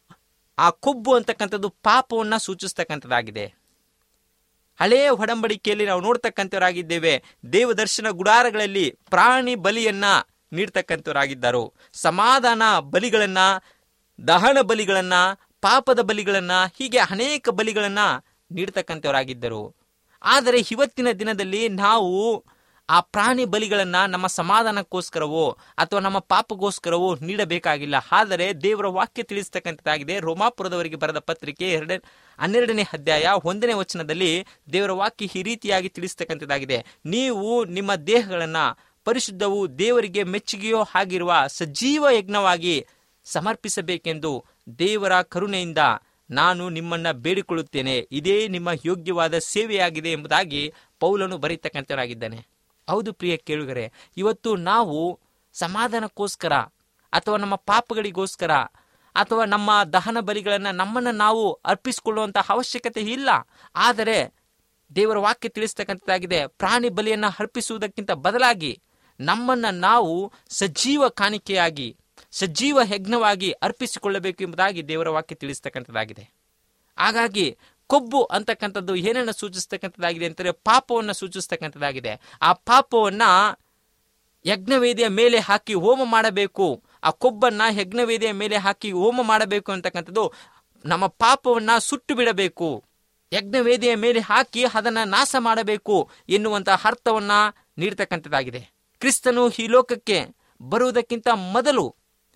ಆ ಕೊಬ್ಬು ಅಂತಕ್ಕಂಥದ್ದು ಪಾಪವನ್ನ ಸೂಚಿಸ್ತಕ್ಕಂಥದ್ದಾಗಿದೆ ಹಳೆಯ ಒಡಂಬಡಿಕೆಯಲ್ಲಿ ನಾವು ನೋಡ್ತಕ್ಕಂಥವರಾಗಿದ್ದೇವೆ ದೇವದರ್ಶನ ಗುಡಾರಗಳಲ್ಲಿ ಪ್ರಾಣಿ ಬಲಿಯನ್ನ ನೀಡ್ತಕ್ಕಂಥವರಾಗಿದ್ದರು ಸಮಾಧಾನ ಬಲಿಗಳನ್ನ ದಹನ ಬಲಿಗಳನ್ನ ಪಾಪದ ಬಲಿಗಳನ್ನ ಹೀಗೆ ಅನೇಕ ಬಲಿಗಳನ್ನ ನೀಡ್ತಕ್ಕಂಥವರಾಗಿದ್ದರು ಆದರೆ ಇವತ್ತಿನ ದಿನದಲ್ಲಿ ನಾವು ಆ ಪ್ರಾಣಿ ಬಲಿಗಳನ್ನ ನಮ್ಮ ಸಮಾಧಾನಕ್ಕೋಸ್ಕರವೋ ಅಥವಾ ನಮ್ಮ ಪಾಪಗೋಸ್ಕರವೋ ನೀಡಬೇಕಾಗಿಲ್ಲ ಆದರೆ ದೇವರ ವಾಕ್ಯ ತಿಳಿಸ್ತಕ್ಕಂಥದ್ದಾಗಿದೆ ರೋಮಾಪುರದವರಿಗೆ ಬರೆದ ಪತ್ರಿಕೆ ಎರಡ ಹನ್ನೆರಡನೇ ಅಧ್ಯಾಯ ಒಂದನೇ ವಚನದಲ್ಲಿ ದೇವರ ವಾಕ್ಯ ಈ ರೀತಿಯಾಗಿ ತಿಳಿಸ್ತಕ್ಕಂಥದ್ದಾಗಿದೆ ನೀವು ನಿಮ್ಮ ದೇಹಗಳನ್ನ ಪರಿಶುದ್ಧವು ದೇವರಿಗೆ ಮೆಚ್ಚುಗೆಯೋ ಆಗಿರುವ ಸಜೀವ ಯಜ್ಞವಾಗಿ ಸಮರ್ಪಿಸಬೇಕೆಂದು ದೇವರ ಕರುಣೆಯಿಂದ ನಾನು ನಿಮ್ಮನ್ನ ಬೇಡಿಕೊಳ್ಳುತ್ತೇನೆ ಇದೇ ನಿಮ್ಮ ಯೋಗ್ಯವಾದ ಸೇವೆಯಾಗಿದೆ ಎಂಬುದಾಗಿ ಪೌಲನು ಬರೀತಕ್ಕಂಥವರಾಗಿದ್ದಾನೆ ಹೌದು ಪ್ರಿಯ ಕೇಳುಗರೆ ಇವತ್ತು ನಾವು ಸಮಾಧಾನಕ್ಕೋಸ್ಕರ ಅಥವಾ ನಮ್ಮ ಪಾಪಗಳಿಗೋಸ್ಕರ ಅಥವಾ ನಮ್ಮ ದಹನ ಬಲಿಗಳನ್ನು ನಮ್ಮನ್ನು ನಾವು ಅರ್ಪಿಸಿಕೊಳ್ಳುವಂಥ ಅವಶ್ಯಕತೆ ಇಲ್ಲ ಆದರೆ ದೇವರ ವಾಕ್ಯ ತಿಳಿಸ್ತಕ್ಕಂಥದ್ದಾಗಿದೆ ಪ್ರಾಣಿ ಬಲಿಯನ್ನು ಅರ್ಪಿಸುವುದಕ್ಕಿಂತ ಬದಲಾಗಿ ನಮ್ಮನ್ನು ನಾವು ಸಜೀವ ಕಾಣಿಕೆಯಾಗಿ ಸಜೀವ ಯಜ್ಞವಾಗಿ ಅರ್ಪಿಸಿಕೊಳ್ಳಬೇಕು ಎಂಬುದಾಗಿ ದೇವರ ವಾಕ್ಯ ತಿಳಿಸ್ತಕ್ಕಂಥದ್ದಾಗಿದೆ ಹಾಗಾಗಿ ಕೊಬ್ಬು ಅಂತಕ್ಕಂಥದ್ದು ಏನನ್ನು ಸೂಚಿಸ್ತಕ್ಕಂಥದ್ದಾಗಿದೆ ಅಂತಂದರೆ ಪಾಪವನ್ನು ಸೂಚಿಸ್ತಕ್ಕಂಥದ್ದಾಗಿದೆ ಆ ಪಾಪವನ್ನ ಯಜ್ಞವೇದಿಯ ಮೇಲೆ ಹಾಕಿ ಹೋಮ ಮಾಡಬೇಕು ಆ ಕೊಬ್ಬನ್ನ ಯಜ್ಞವೇದಿಯ ಮೇಲೆ ಹಾಕಿ ಹೋಮ ಮಾಡಬೇಕು ಅಂತಕ್ಕಂಥದ್ದು ನಮ್ಮ ಪಾಪವನ್ನ ಸುಟ್ಟು ಬಿಡಬೇಕು ಯಜ್ಞವೇದಿಯ ಮೇಲೆ ಹಾಕಿ ಅದನ್ನ ನಾಶ ಮಾಡಬೇಕು ಎನ್ನುವಂತ ಅರ್ಥವನ್ನ ನೀಡ್ತಕ್ಕಂಥದ್ದಾಗಿದೆ ಕ್ರಿಸ್ತನು ಈ ಲೋಕಕ್ಕೆ ಬರುವುದಕ್ಕಿಂತ ಮೊದಲು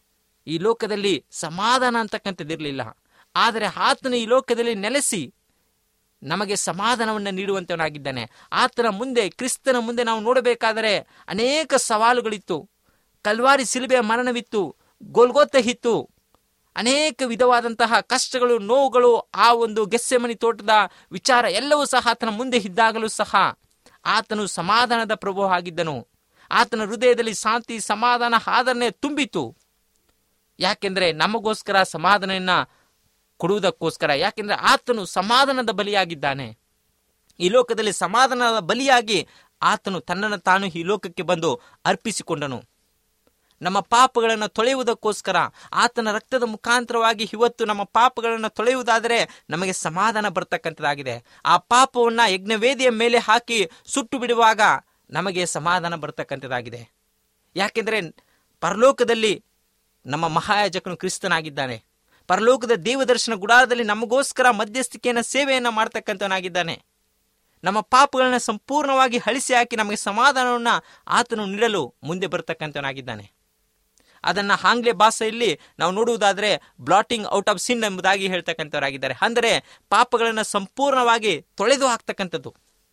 ಈ ಲೋಕದಲ್ಲಿ ಸಮಾಧಾನ ಅಂತಕ್ಕಂಥದ್ದಿರಲಿಲ್ಲ ಆದರೆ ಆತನು ಈ ಲೋಕದಲ್ಲಿ ನೆಲೆಸಿ ನಮಗೆ ಸಮಾಧಾನವನ್ನು ನೀಡುವಂತವನಾಗಿದ್ದಾನೆ ಆತನ ಮುಂದೆ ಕ್ರಿಸ್ತನ ಮುಂದೆ ನಾವು ನೋಡಬೇಕಾದರೆ ಅನೇಕ ಸವಾಲುಗಳಿತ್ತು ಕಲ್ವಾರಿ ಸಿಲುಬೆಯ ಮರಣವಿತ್ತು ಗೋಲ್ಗೋತ ಇತ್ತು ಅನೇಕ ವಿಧವಾದಂತಹ ಕಷ್ಟಗಳು ನೋವುಗಳು ಆ ಒಂದು ಗೆಸ್ಸೆಮನಿ ತೋಟದ ವಿಚಾರ ಎಲ್ಲವೂ ಸಹ ಆತನ ಮುಂದೆ ಇದ್ದಾಗಲೂ ಸಹ ಆತನು ಸಮಾಧಾನದ ಪ್ರಭು ಆಗಿದ್ದನು ಆತನ ಹೃದಯದಲ್ಲಿ ಶಾಂತಿ ಸಮಾಧಾನ ಆದರಣೆ ತುಂಬಿತು ಯಾಕೆಂದ್ರೆ ನಮಗೋಸ್ಕರ ಸಮಾಧಾನವನ್ನ ಕೊಡುವುದಕ್ಕೋಸ್ಕರ ಯಾಕೆಂದ್ರೆ ಆತನು ಸಮಾಧಾನದ ಬಲಿಯಾಗಿದ್ದಾನೆ ಈ ಲೋಕದಲ್ಲಿ ಸಮಾಧಾನದ ಬಲಿಯಾಗಿ ಆತನು ತನ್ನನ್ನು ತಾನು ಈ ಲೋಕಕ್ಕೆ ಬಂದು ಅರ್ಪಿಸಿಕೊಂಡನು ನಮ್ಮ ಪಾಪಗಳನ್ನು ತೊಳೆಯುವುದಕ್ಕೋಸ್ಕರ ಆತನ ರಕ್ತದ ಮುಖಾಂತರವಾಗಿ ಇವತ್ತು ನಮ್ಮ ಪಾಪಗಳನ್ನು ತೊಳೆಯುವುದಾದರೆ ನಮಗೆ ಸಮಾಧಾನ ಬರ್ತಕ್ಕಂಥದ್ದಾಗಿದೆ ಆ ಪಾಪವನ್ನ ಯಜ್ಞವೇದಿಯ ಮೇಲೆ ಹಾಕಿ ಸುಟ್ಟು ಬಿಡುವಾಗ ನಮಗೆ ಸಮಾಧಾನ ಬರ್ತಕ್ಕಂಥದ್ದಾಗಿದೆ ಯಾಕೆಂದರೆ ಪರಲೋಕದಲ್ಲಿ ನಮ್ಮ ಮಹಾಯಾಜಕನು ಕ್ರಿಸ್ತನಾಗಿದ್ದಾನೆ ಪರಲೋಕದ ದೇವದರ್ಶನ ಗುಡಾರದಲ್ಲಿ ನಮಗೋಸ್ಕರ ಮಧ್ಯಸ್ಥಿಕೆಯನ್ನು ಸೇವೆಯನ್ನು ಮಾಡ್ತಕ್ಕಂಥವನಾಗಿದ್ದಾನೆ ನಮ್ಮ ಪಾಪಗಳನ್ನ ಸಂಪೂರ್ಣವಾಗಿ ಅಳಿಸಿ ಹಾಕಿ ನಮಗೆ ಸಮಾಧಾನವನ್ನು ಆತನು ನೀಡಲು ಮುಂದೆ ಬರ್ತಕ್ಕಂಥವನಾಗಿದ್ದಾನೆ ಅದನ್ನ ಆಂಗ್ಲ ಭಾಷೆಯಲ್ಲಿ ನಾವು ನೋಡುವುದಾದ್ರೆ ಬ್ಲಾಟಿಂಗ್ ಔಟ್ ಆಫ್ ಸಿನ್ ಎಂಬುದಾಗಿ ಹೇಳ್ತಕ್ಕಂಥವರಾಗಿದ್ದಾರೆ ಅಂದರೆ ಪಾಪಗಳನ್ನು ಸಂಪೂರ್ಣವಾಗಿ ತೊಳೆದು ಹಾಕ್ತಕ್ಕಂಥದ್ದು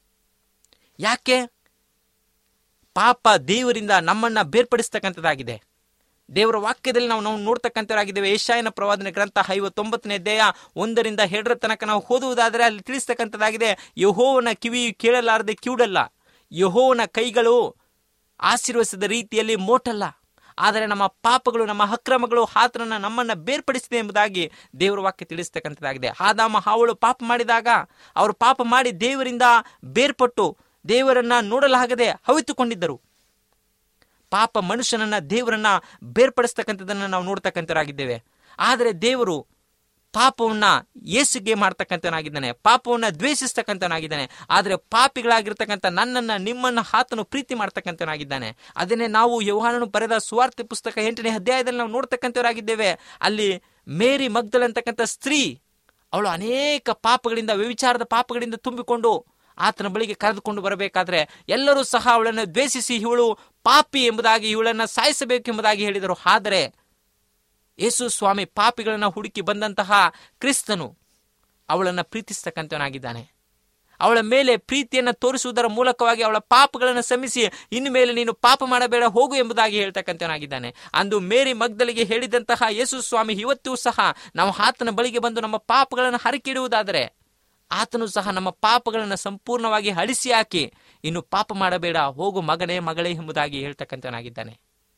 ಯಾಕೆ ಪಾಪ ದೇವರಿಂದ ನಮ್ಮನ್ನ ಬೇರ್ಪಡಿಸ್ತಕ್ಕಂಥದ್ದಾಗಿದೆ ದೇವರ ವಾಕ್ಯದಲ್ಲಿ ನಾವು ನಾವು ನೋಡ್ತಕ್ಕಂಥವರಾಗಿದ್ದೇವೆ ಏಷಾಯನ ಪ್ರವಾದನೆ ಗ್ರಂಥ ಐವತ್ತೊಂಬತ್ತನೇ ಅಧ್ಯಾಯ ಒಂದರಿಂದ ಎರಡರ ತನಕ ನಾವು ಓದುವುದಾದರೆ ಅಲ್ಲಿ ತಿಳಿಸ್ತಕ್ಕಂಥದ್ದಾಗಿದೆ ಯಹೋವನ ಕಿವಿ ಕೇಳಲಾರದೆ ಕಿವುಡಲ್ಲ ಯಹೋವನ ಕೈಗಳು ಆಶೀರ್ವದಿಸಿದ ರೀತಿಯಲ್ಲಿ ಮೋಟಲ್ಲ ಆದರೆ ನಮ್ಮ ಪಾಪಗಳು ನಮ್ಮ ಅಕ್ರಮಗಳು ಆತನನ್ನ ನಮ್ಮನ್ನ ಬೇರ್ಪಡಿಸಿದೆ ಎಂಬುದಾಗಿ ದೇವರ ವಾಕ್ಯ ತಿಳಿಸ್ತಕ್ಕಂಥದ್ದಾಗಿದೆ ಆದಾಮ ಹಾವಳು ಪಾಪ ಮಾಡಿದಾಗ ಅವರು ಪಾಪ ಮಾಡಿ ದೇವರಿಂದ ಬೇರ್ಪಟ್ಟು ದೇವರನ್ನ ನೋಡಲಾಗದೆ ಹವಿತುಕೊಂಡಿದ್ದರು ಪಾಪ ಮನುಷ್ಯನನ್ನ ದೇವರನ್ನ ಬೇರ್ಪಡಿಸ್ತಕ್ಕಂಥದ್ದನ್ನ ನಾವು ನೋಡ್ತಕ್ಕಂಥರಾಗಿದ್ದೇವೆ ಆದರೆ ದೇವರು ಪಾಪವನ್ನ ಏಸುಗೆ ಮಾಡ್ತಕ್ಕಂಥನಾಗಿದ್ದಾನೆ ಪಾಪವನ್ನ ದ್ವೇಷಿಸ್ತಕ್ಕಂಥನಾಗಿದ್ದಾನೆ ಆದರೆ ಪಾಪಿಗಳಾಗಿರ್ತಕ್ಕಂಥ ನನ್ನನ್ನ ನಿಮ್ಮನ್ನ ಆತನು ಪ್ರೀತಿ ಮಾಡ್ತಕ್ಕಂಥನಾಗಿದ್ದಾನೆ ಅದನ್ನೇ ನಾವು ಯೌಹಾನನು ಬರೆದ ಸುವಾರ್ತೆ ಪುಸ್ತಕ ಎಂಟನೇ ಅಧ್ಯಾಯದಲ್ಲಿ ನಾವು ನೋಡ್ತಕ್ಕಂಥವರಾಗಿದ್ದೇವೆ ಅಲ್ಲಿ ಮೇರಿ ಮಗ್ದಲ್ ಅಂತಕ್ಕಂಥ ಸ್ತ್ರೀ ಅವಳು ಅನೇಕ ಪಾಪಗಳಿಂದ ವ್ಯವಿಚಾರದ ಪಾಪಗಳಿಂದ ತುಂಬಿಕೊಂಡು ಆತನ ಬಳಿಗೆ ಕರೆದುಕೊಂಡು ಬರಬೇಕಾದ್ರೆ ಎಲ್ಲರೂ ಸಹ ಅವಳನ್ನು ದ್ವೇಷಿಸಿ ಇವಳು ಪಾಪಿ ಎಂಬುದಾಗಿ ಇವಳನ್ನು ಸಾಯಿಸಬೇಕು ಎಂಬುದಾಗಿ ಹೇಳಿದರು ಆದರೆ ಯೇಸು ಸ್ವಾಮಿ ಪಾಪಿಗಳನ್ನು ಹುಡುಕಿ ಬಂದಂತಹ ಕ್ರಿಸ್ತನು ಅವಳನ್ನು ಪ್ರೀತಿಸ್ತಕ್ಕಂಥವನಾಗಿದ್ದಾನೆ ಅವಳ ಮೇಲೆ ಪ್ರೀತಿಯನ್ನು ತೋರಿಸುವುದರ ಮೂಲಕವಾಗಿ ಅವಳ ಪಾಪಗಳನ್ನು ಶ್ರಮಿಸಿ ಇನ್ನು ಮೇಲೆ ನೀನು ಪಾಪ ಮಾಡಬೇಡ ಹೋಗು ಎಂಬುದಾಗಿ ಹೇಳ್ತಕ್ಕಂಥವನಾಗಿದ್ದಾನೆ ಅಂದು ಮೇರಿ ಮಗ್ದಲಿಗೆ ಹೇಳಿದಂತಹ ಯೇಸು ಸ್ವಾಮಿ ಇವತ್ತೂ ಸಹ ನಾವು ಆತನ ಬಳಿಗೆ ಬಂದು ನಮ್ಮ ಪಾಪಗಳನ್ನು ಹರಕಿಡುವುದಾದರೆ ಆತನು ಸಹ ನಮ್ಮ ಪಾಪಗಳನ್ನು ಸಂಪೂರ್ಣವಾಗಿ ಅಳಿಸಿ ಹಾಕಿ ಇನ್ನು ಪಾಪ ಮಾಡಬೇಡ ಹೋಗು ಮಗನೇ ಮಗಳೇ ಎಂಬುದಾಗಿ ಹೇಳ್ತಕ್ಕಂಥವನಾಗಿದ್ದಾನೆ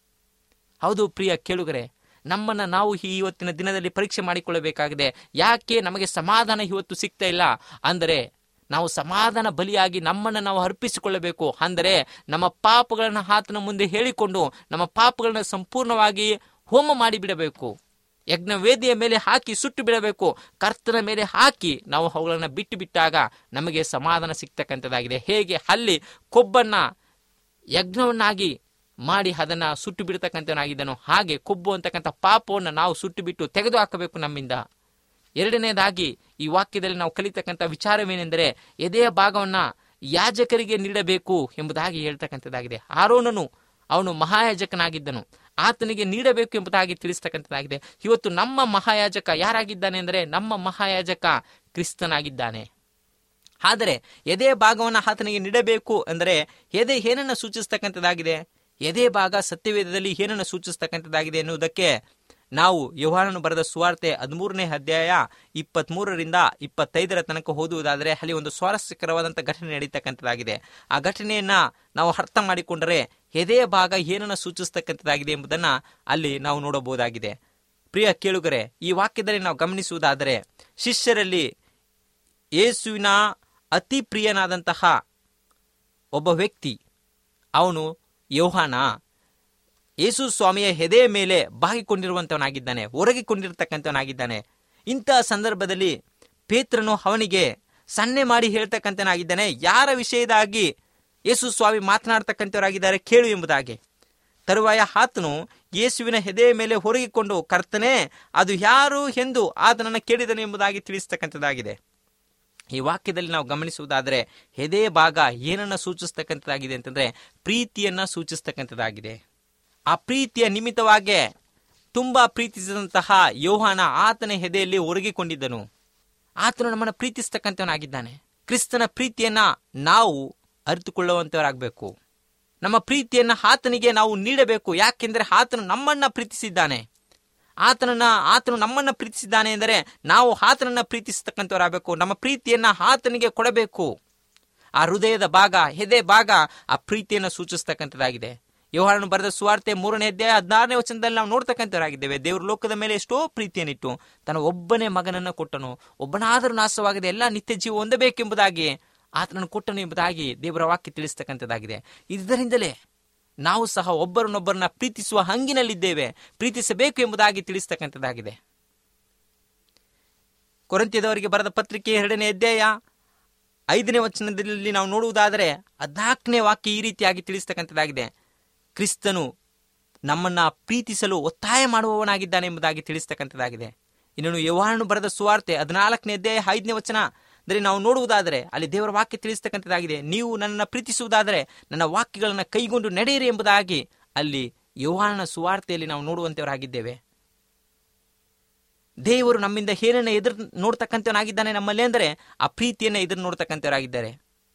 ಹೌದು ಪ್ರಿಯ ಕೇಳುಗರೆ ನಮ್ಮನ್ನ ನಾವು ಈ ಇವತ್ತಿನ ದಿನದಲ್ಲಿ ಪರೀಕ್ಷೆ ಮಾಡಿಕೊಳ್ಳಬೇಕಾಗಿದೆ ಯಾಕೆ ನಮಗೆ ಸಮಾಧಾನ ಇವತ್ತು ಸಿಗ್ತಾ ಇಲ್ಲ ಅಂದರೆ ನಾವು ಸಮಾಧಾನ ಬಲಿಯಾಗಿ ನಮ್ಮನ್ನು ನಾವು ಅರ್ಪಿಸಿಕೊಳ್ಳಬೇಕು ಅಂದರೆ ನಮ್ಮ ಪಾಪಗಳನ್ನು ಆತನ ಮುಂದೆ ಹೇಳಿಕೊಂಡು ನಮ್ಮ ಪಾಪಗಳನ್ನ ಸಂಪೂರ್ಣವಾಗಿ ಹೋಮ ಮಾಡಿಬಿಡಬೇಕು ಯಜ್ಞ ವೇದಿಯ ಮೇಲೆ ಹಾಕಿ ಸುಟ್ಟು ಬಿಡಬೇಕು ಕರ್ತನ ಮೇಲೆ ಹಾಕಿ ನಾವು ಅವುಗಳನ್ನು ಬಿಟ್ಟು ಬಿಟ್ಟಾಗ ನಮಗೆ ಸಮಾಧಾನ ಸಿಗ್ತಕ್ಕಂಥದ್ದಾಗಿದೆ ಹೇಗೆ ಅಲ್ಲಿ ಕೊಬ್ಬನ್ನ ಯಜ್ಞವನ್ನಾಗಿ ಮಾಡಿ ಅದನ್ನ ಸುಟ್ಟು ಬಿಡ್ತಕ್ಕಂಥವನಾಗಿದ್ದನು ಹಾಗೆ ಕೊಬ್ಬು ಅಂತಕ್ಕಂಥ ಪಾಪವನ್ನು ನಾವು ಸುಟ್ಟು ಬಿಟ್ಟು ತೆಗೆದು ಹಾಕಬೇಕು ನಮ್ಮಿಂದ ಎರಡನೇದಾಗಿ ಈ ವಾಕ್ಯದಲ್ಲಿ ನಾವು ಕಲಿತಕ್ಕಂಥ ವಿಚಾರವೇನೆಂದರೆ ಎದೆಯ ಭಾಗವನ್ನ ಯಾಜಕರಿಗೆ ನೀಡಬೇಕು ಎಂಬುದಾಗಿ ಹೇಳ್ತಕ್ಕಂಥದ್ದಾಗಿದೆ ಆರೋನನು ಅವನು ಮಹಾಯಾಜಕನಾಗಿದ್ದನು ಆತನಿಗೆ ನೀಡಬೇಕು ಎಂಬುದಾಗಿ ತಿಳಿಸ್ತಕ್ಕಂಥದ್ದಾಗಿದೆ ಇವತ್ತು ನಮ್ಮ ಮಹಾಯಾಜಕ ಯಾರಾಗಿದ್ದಾನೆ ಅಂದರೆ ನಮ್ಮ ಮಹಾಯಾಜಕ ಕ್ರಿಸ್ತನಾಗಿದ್ದಾನೆ ಆದರೆ ಎದೆ ಭಾಗವನ್ನು ಆತನಿಗೆ ನೀಡಬೇಕು ಅಂದರೆ ಎದೆ ಏನನ್ನು ಸೂಚಿಸ್ತಕ್ಕಂಥದ್ದಾಗಿದೆ ಎದೆ ಭಾಗ ಸತ್ಯವೇದದಲ್ಲಿ ಏನನ್ನು ಸೂಚಿಸ್ತಕ್ಕಂಥದ್ದಾಗಿದೆ ಎನ್ನುವುದಕ್ಕೆ ನಾವು ಯೋಹಾನನು ಬರೆದ ಸುವಾರ್ತೆ ಹದಿಮೂರನೇ ಅಧ್ಯಾಯ ಇಪ್ಪತ್ಮೂರರಿಂದ ಇಪ್ಪತ್ತೈದರ ತನಕ ಓದುವುದಾದರೆ ಅಲ್ಲಿ ಒಂದು ಸ್ವಾರಸ್ಯಕರವಾದಂಥ ಘಟನೆ ನಡೀತಕ್ಕಂಥದ್ದಾಗಿದೆ ಆ ಘಟನೆಯನ್ನ ನಾವು ಅರ್ಥ ಮಾಡಿಕೊಂಡರೆ ಎದೆಯ ಭಾಗ ಏನನ್ನು ಸೂಚಿಸ್ತಕ್ಕಂಥದ್ದಾಗಿದೆ ಎಂಬುದನ್ನು ಅಲ್ಲಿ ನಾವು ನೋಡಬಹುದಾಗಿದೆ ಪ್ರಿಯ ಕೇಳುಗರೆ ಈ ವಾಕ್ಯದಲ್ಲಿ ನಾವು ಗಮನಿಸುವುದಾದರೆ ಶಿಷ್ಯರಲ್ಲಿ ಯೇಸುವಿನ ಅತಿ ಪ್ರಿಯನಾದಂತಹ ಒಬ್ಬ ವ್ಯಕ್ತಿ ಅವನು ಯೋಹಾನ ಯೇಸು ಸ್ವಾಮಿಯ ಹೆದೆಯ ಮೇಲೆ ಬಾಗಿಕೊಂಡಿರುವಂತವನಾಗಿದ್ದಾನೆ ಹೊರಗಿಕೊಂಡಿರ್ತಕ್ಕಂಥವನಾಗಿದ್ದಾನೆ ಇಂತಹ ಸಂದರ್ಭದಲ್ಲಿ ಪೇತ್ರನು ಅವನಿಗೆ ಸನ್ನೆ ಮಾಡಿ ಹೇಳ್ತಕ್ಕಂಥನಾಗಿದ್ದಾನೆ ಯಾರ ವಿಷಯದಾಗಿ ಯೇಸು ಸ್ವಾಮಿ ಮಾತನಾಡ್ತಕ್ಕಂಥವರಾಗಿದ್ದಾರೆ ಕೇಳು ಎಂಬುದಾಗಿ ತರುವಾಯ ಆತನು ಯೇಸುವಿನ ಹೆದೆಯ ಮೇಲೆ ಹೊರಗಿಕೊಂಡು ಕರ್ತನೆ ಅದು ಯಾರು ಎಂದು ಆತನನ್ನು ಕೇಳಿದನು ಎಂಬುದಾಗಿ ತಿಳಿಸ್ತಕ್ಕಂಥದ್ದಾಗಿದೆ ಈ ವಾಕ್ಯದಲ್ಲಿ ನಾವು ಗಮನಿಸುವುದಾದರೆ ಹೆದೆ ಭಾಗ ಏನನ್ನ ಸೂಚಿಸ್ತಕ್ಕಂಥದ್ದಾಗಿದೆ ಅಂತಂದ್ರೆ ಪ್ರೀತಿಯನ್ನ ಸೂಚಿಸ್ತಕ್ಕಂಥದ್ದಾಗಿದೆ ಆ ಪ್ರೀತಿಯ ನಿಮಿತ್ತವಾಗಿ ತುಂಬಾ ಪ್ರೀತಿಸಿದಂತಹ ಯೋಹಾನ ಆತನ ಹೆದೆಯಲ್ಲಿ ಒರಗಿಕೊಂಡಿದ್ದನು ಆತನು ನಮ್ಮನ್ನು ಪ್ರೀತಿಸ್ತಕ್ಕಂಥವನಾಗಿದ್ದಾನೆ ಕ್ರಿಸ್ತನ ಪ್ರೀತಿಯನ್ನ ನಾವು ಅರಿತುಕೊಳ್ಳುವಂತವರಾಗಬೇಕು ನಮ್ಮ ಪ್ರೀತಿಯನ್ನ ಆತನಿಗೆ ನಾವು ನೀಡಬೇಕು ಯಾಕೆಂದರೆ ಆತನು ನಮ್ಮನ್ನ ಪ್ರೀತಿಸಿದ್ದಾನೆ ಆತನನ್ನ ಆತನು ನಮ್ಮನ್ನ ಪ್ರೀತಿಸಿದ್ದಾನೆ ಎಂದರೆ ನಾವು ಆತನನ್ನ ಪ್ರೀತಿಸತಕ್ಕಂಥವರಾಗಬೇಕು ನಮ್ಮ ಪ್ರೀತಿಯನ್ನ ಆತನಿಗೆ ಕೊಡಬೇಕು ಆ ಹೃದಯದ ಭಾಗ ಹೆದೆ ಭಾಗ ಆ ಪ್ರೀತಿಯನ್ನು ಸೂಚಿಸ್ತಕ್ಕಂಥದ್ದಾಗಿದೆ ಯೋಹಾನನು ಬರೆದ ಸುವಾರ್ತೆ ಮೂರನೇ ಅಧ್ಯಾಯ ಹದಿನಾರನೇ ವಚನದಲ್ಲಿ ನಾವು ನೋಡ್ತಕ್ಕಂಥವರಾಗಿದ್ದೇವೆ ದೇವರು ಲೋಕದ ಮೇಲೆ ಎಷ್ಟೋ ಪ್ರೀತಿಯನ್ನಿಟ್ಟು ತನ್ನ ಒಬ್ಬನೇ ಮಗನನ್ನು ಕೊಟ್ಟನು ಒಬ್ಬನಾದರೂ ನಾಶವಾಗದೆ ಎಲ್ಲ ನಿತ್ಯ ಜೀವ ಹೊಂದಬೇಕೆಂಬುದಾಗಿ ಆತನನ್ನು ಕೊಟ್ಟನು ಎಂಬುದಾಗಿ ದೇವರ ವಾಕ್ಯ ತಿಳಿಸ್ತಕ್ಕಂಥದ್ದಾಗಿದೆ ಇದರಿಂದಲೇ ನಾವು ಸಹ ಒಬ್ಬರನ್ನೊಬ್ಬರನ್ನ ಪ್ರೀತಿಸುವ ಹಂಗಿನಲ್ಲಿದ್ದೇವೆ ಪ್ರೀತಿಸಬೇಕು ಎಂಬುದಾಗಿ ತಿಳಿಸ್ತಕ್ಕಂಥದ್ದಾಗಿದೆ ಕೊರಂತ್ಯದವರಿಗೆ ಬರೆದ ಪತ್ರಿಕೆ ಎರಡನೇ ಅಧ್ಯಾಯ ಐದನೇ ವಚನದಲ್ಲಿ ನಾವು ನೋಡುವುದಾದರೆ ಹದಿನಾಲ್ಕನೇ ವಾಕ್ಯ ಈ ರೀತಿಯಾಗಿ ತಿಳಿಸ್ತಕ್ಕಂಥದ್ದಾಗಿದೆ ಕ್ರಿಸ್ತನು ನಮ್ಮನ್ನ ಪ್ರೀತಿಸಲು ಒತ್ತಾಯ ಮಾಡುವವನಾಗಿದ್ದಾನೆ ಎಂಬುದಾಗಿ ತಿಳಿಸ್ತಕ್ಕಂಥದ್ದಾಗಿದೆ ಇನ್ನು ಯವಾಹನು ಬರೆದ ಸುವಾರ್ತೆ ಹದಿನಾಲ್ಕನೇ ಅಧ್ಯಾಯ ಐದನೇ ವಚನ ಅಂದರೆ ನಾವು ನೋಡುವುದಾದರೆ ಅಲ್ಲಿ ದೇವರ ವಾಕ್ಯ ತಿಳಿಸ್ತಕ್ಕಂಥದ್ದಾಗಿದೆ ನೀವು ನನ್ನನ್ನು ಪ್ರೀತಿಸುವುದಾದರೆ ನನ್ನ ವಾಕ್ಯಗಳನ್ನು ಕೈಗೊಂಡು ನಡೆಯಿರಿ ಎಂಬುದಾಗಿ ಅಲ್ಲಿ ಯೋಹಾನನ ಸುವಾರ್ತೆಯಲ್ಲಿ ನಾವು ನೋಡುವಂತವರಾಗಿದ್ದೇವೆ ದೇವರು ನಮ್ಮಿಂದ ಏನನ್ನ ಎದುರು ನೋಡ್ತಕ್ಕಂಥವನಾಗಿದ್ದಾನೆ ನಮ್ಮಲ್ಲಿ ಅಂದರೆ ಆ ಪ್ರೀತಿಯನ್ನು ಎದುರು ನೋಡ್ತಕ್ಕಂಥವರಾಗಿದ್ದಾರೆ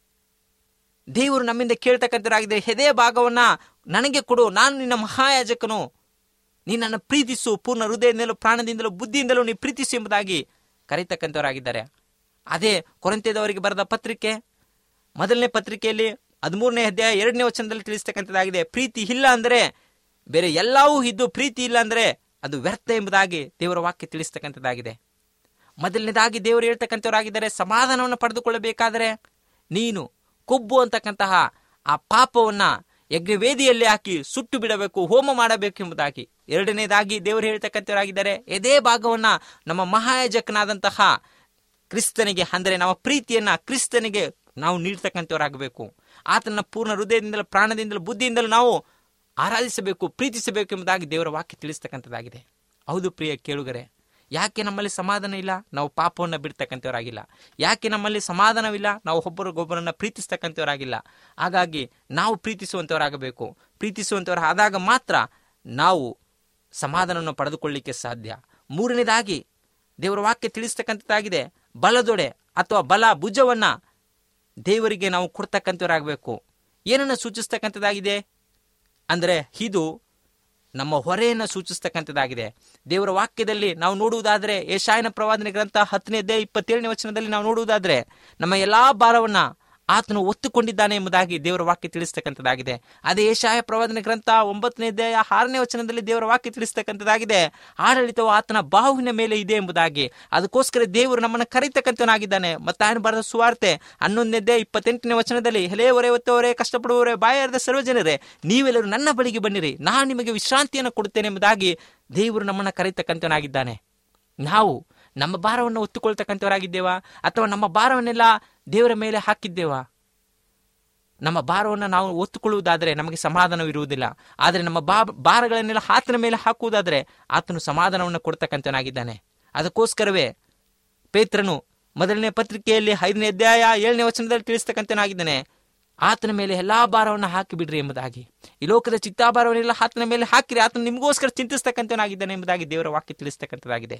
ದೇವರು ನಮ್ಮಿಂದ ಕೇಳ್ತಕ್ಕಂಥವರಾಗಿದ್ದಾರೆ ಹೆದೆಯ ಭಾಗವನ್ನ ನನಗೆ ಕೊಡು ನಾನು ನಿನ್ನ ಮಹಾಯಾಜಕನು ನೀನನ್ನು ಪ್ರೀತಿಸು ಪೂರ್ಣ ಹೃದಯದಿಂದಲೂ ಪ್ರಾಣದಿಂದಲೂ ಬುದ್ಧಿಯಿಂದಲೂ ನೀ ಪ್ರೀತಿಸು ಎಂಬುದಾಗಿ ಕರೀತಕ್ಕಂಥವರಾಗಿದ್ದಾರೆ ಅದೇ ಕೊರಂತ್ಯದವರಿಗೆ ಬರೆದ ಪತ್ರಿಕೆ ಮೊದಲನೇ ಪತ್ರಿಕೆಯಲ್ಲಿ ಹದಿಮೂರನೇ ಅಧ್ಯಾಯ ಎರಡನೇ ವಚನದಲ್ಲಿ ತಿಳಿಸ್ತಕ್ಕಂಥದ್ದಾಗಿದೆ ಪ್ರೀತಿ ಇಲ್ಲ ಅಂದರೆ ಬೇರೆ ಎಲ್ಲವೂ ಇದ್ದು ಪ್ರೀತಿ ಇಲ್ಲ ಅಂದರೆ ಅದು ವ್ಯರ್ಥ ಎಂಬುದಾಗಿ ದೇವರ ವಾಕ್ಯ ತಿಳಿಸ್ತಕ್ಕಂಥದ್ದಾಗಿದೆ ಮೊದಲನೇದಾಗಿ ದೇವರು ಹೇಳ್ತಕ್ಕಂಥವರಾಗಿದ್ದಾರೆ ಸಮಾಧಾನವನ್ನು ಪಡೆದುಕೊಳ್ಳಬೇಕಾದರೆ ನೀನು ಕೊಬ್ಬು ಅಂತಕ್ಕಂತಹ ಆ ಪಾಪವನ್ನ ಯಜ್ಞವೇದಿಯಲ್ಲಿ ಹಾಕಿ ಸುಟ್ಟು ಬಿಡಬೇಕು ಹೋಮ ಮಾಡಬೇಕು ಎಂಬುದಾಗಿ ಎರಡನೇದಾಗಿ ದೇವರು ಹೇಳ್ತಕ್ಕಂಥವರಾಗಿದ್ದಾರೆ ಎದೇ ಭಾಗವನ್ನ ನಮ್ಮ ಮಹಾಯಾಜಕನಾದಂತಹ ಕ್ರಿಸ್ತನಿಗೆ ಅಂದರೆ ನಮ್ಮ ಪ್ರೀತಿಯನ್ನ ಕ್ರಿಸ್ತನಿಗೆ ನಾವು ನೀಡ್ತಕ್ಕಂಥವರಾಗಬೇಕು ಆತನ ಪೂರ್ಣ ಹೃದಯದಿಂದಲೂ ಪ್ರಾಣದಿಂದಲೂ ಬುದ್ಧಿಯಿಂದಲೂ ನಾವು ಆರಾಧಿಸಬೇಕು ಪ್ರೀತಿಸಬೇಕು ಎಂಬುದಾಗಿ ದೇವರ ವಾಕ್ಯ ತಿಳಿಸ್ತಕ್ಕಂಥದ್ದಾಗಿದೆ ಹೌದು ಪ್ರಿಯ ಕೇಳುಗರೆ ಯಾಕೆ ನಮ್ಮಲ್ಲಿ ಸಮಾಧಾನ ಇಲ್ಲ ನಾವು ಪಾಪವನ್ನು ಬಿಡ್ತಕ್ಕಂಥವರಾಗಿಲ್ಲ ಯಾಕೆ ನಮ್ಮಲ್ಲಿ ಸಮಾಧಾನವಿಲ್ಲ ನಾವು ಒಬ್ಬರಿಗೊಬ್ಬರನ್ನ ಪ್ರೀತಿಸ್ತಕ್ಕಂಥವರಾಗಿಲ್ಲ ಹಾಗಾಗಿ ನಾವು ಪ್ರೀತಿಸುವಂಥವರಾಗಬೇಕು ಪ್ರೀತಿಸುವಂಥವ್ರು ಆದಾಗ ಮಾತ್ರ ನಾವು ಸಮಾಧಾನವನ್ನು ಪಡೆದುಕೊಳ್ಳಿಕ್ಕೆ ಸಾಧ್ಯ ಮೂರನೇದಾಗಿ ದೇವರ ವಾಕ್ಯ ತಿಳಿಸ್ತಕ್ಕಂಥದ್ದಾಗಿದೆ ಬಲದೊಡೆ ಅಥವಾ ಬಲ ಭುಜವನ್ನ ದೇವರಿಗೆ ನಾವು ಕೊಡ್ತಕ್ಕಂಥವರಾಗಬೇಕು ಏನನ್ನು ಸೂಚಿಸ್ತಕ್ಕಂಥದ್ದಾಗಿದೆ ಅಂದರೆ ಇದು ನಮ್ಮ ಹೊರೆಯನ್ನು ಸೂಚಿಸ್ತಕ್ಕಂಥದ್ದಾಗಿದೆ ದೇವರ ವಾಕ್ಯದಲ್ಲಿ ನಾವು ನೋಡುವುದಾದರೆ ಏಷಾಯನ ಪ್ರವಾದನೆ ಗ್ರಂಥ ಹತ್ತನೇ ಅಧ್ಯಾಯ ಇಪ್ಪತ್ತೇಳನೇ ವಚನದಲ್ಲಿ ನಾವು ನೋಡುವುದಾದರೆ ನಮ್ಮ ಎಲ್ಲಾ ಭಾರವನ್ನ ಆತನು ಒತ್ತುಕೊಂಡಿದ್ದಾನೆ ಎಂಬುದಾಗಿ ದೇವರ ವಾಕ್ಯ ತಿಳಿಸ್ತಕ್ಕಂಥದ್ದಾಗಿದೆ ಅದೇ ಏಷಾಯ ಪ್ರವಾದನೆ ಗ್ರಂಥ ಒಂಬತ್ತನೇ ಅಧ್ಯಾಯ ಆರನೇ ವಚನದಲ್ಲಿ ದೇವರ ವಾಕ್ಯ ತಿಳಿಸ್ತಕ್ಕಂಥದ್ದಾಗಿದೆ ಆಡಳಿತವು ಆತನ ಬಾಹುವಿನ ಮೇಲೆ ಇದೆ ಎಂಬುದಾಗಿ ಅದಕ್ಕೋಸ್ಕರ ದೇವರು ನಮ್ಮನ್ನು ಕರೀತಕ್ಕಂಥವನಾಗಿದ್ದಾನೆ ಮತ್ತೆ ఆయన ಬರೆದ ಸುವಾರ್ತೆ ಹನ್ನೊಂದನೇ ಅಧ್ಯಾಯ ಇಪ್ಪತ್ತೆಂಟನೇ ವಚನದಲ್ಲಿ ಹೆಲೆ ಹೊರೆ ಹೊತ್ತವರೇ ಕಷ್ಟಪಡುವವರೇ ಬಾಯಾರದ ಸರ್ವಜನರೇ ನೀವೆಲ್ಲರೂ ನನ್ನ ಬಳಿಗೆ ಬನ್ನಿರಿ ನಾನು ನಿಮಗೆ ವಿಶ್ರಾಂತಿಯನ್ನು ಕೊಡುತ್ತೇನೆ ಎಂಬುದಾಗಿ ದೇವರು ನಮ್ಮನ್ನು ಕರೀತಕ್ಕಂಥವನಾಗಿದ್ದಾನೆ ನಾವು ನಮ್ಮ ಭಾರವನ್ನು ಒತ್ತುಕೊಳ್ತಕ್ಕಂಥವರಾಗಿದ್ದೇವಾ ಅಥವಾ ನಮ್ಮ ಭಾರವನ್ನೆಲ್ಲ ದೇವರ ಮೇಲೆ ಹಾಕಿದ್ದೇವಾ ನಮ್ಮ ಭಾರವನ್ನು ನಾವು ಒತ್ತುಕೊಳ್ಳುವುದಾದರೆ ನಮಗೆ ಸಮಾಧಾನವಿರುವುದಿಲ್ಲ ಆದರೆ ನಮ್ಮ ಬಾ ಭಾರಗಳನ್ನೆಲ್ಲ ಆತನ ಮೇಲೆ ಹಾಕುವುದಾದರೆ ಆತನು ಸಮಾಧಾನವನ್ನು ಕೊಡ್ತಕ್ಕಂಥವನಾಗಿದ್ದಾನೆ ಅದಕ್ಕೋಸ್ಕರವೇ ಪೇತ್ರನು ಮೊದಲನೇ ಪತ್ರಿಕೆಯಲ್ಲಿ ಐದನೇ ಅಧ್ಯಾಯ ಏಳನೇ ವಚನದಲ್ಲಿ ತಿಳಿಸ್ತಕ್ಕಂಥನಾಗಿದ್ದಾನೆ ಆತನ ಮೇಲೆ ಎಲ್ಲಾ ಭಾರವನ್ನು ಹಾಕಿ ಬಿಡ್ರಿ ಎಂಬುದಾಗಿ ಈ ಲೋಕದ ಚಿತ್ತಾಭಾರವನ್ನೆಲ್ಲ ಆತನ ಮೇಲೆ ಹಾಕಿರಿ ಆತನು ನಿಮಗೋಸ್ಕರ ಚಿಂತಿಸ್ತಕ್ಕಂಥವನಾಗಿದ್ದಾನೆ ಎಂಬುದಾಗಿ ದೇವರ ವಾಕ್ಯ ತಿಳಿಸ್ತಕ್ಕಂಥದ್ದಾಗಿದೆ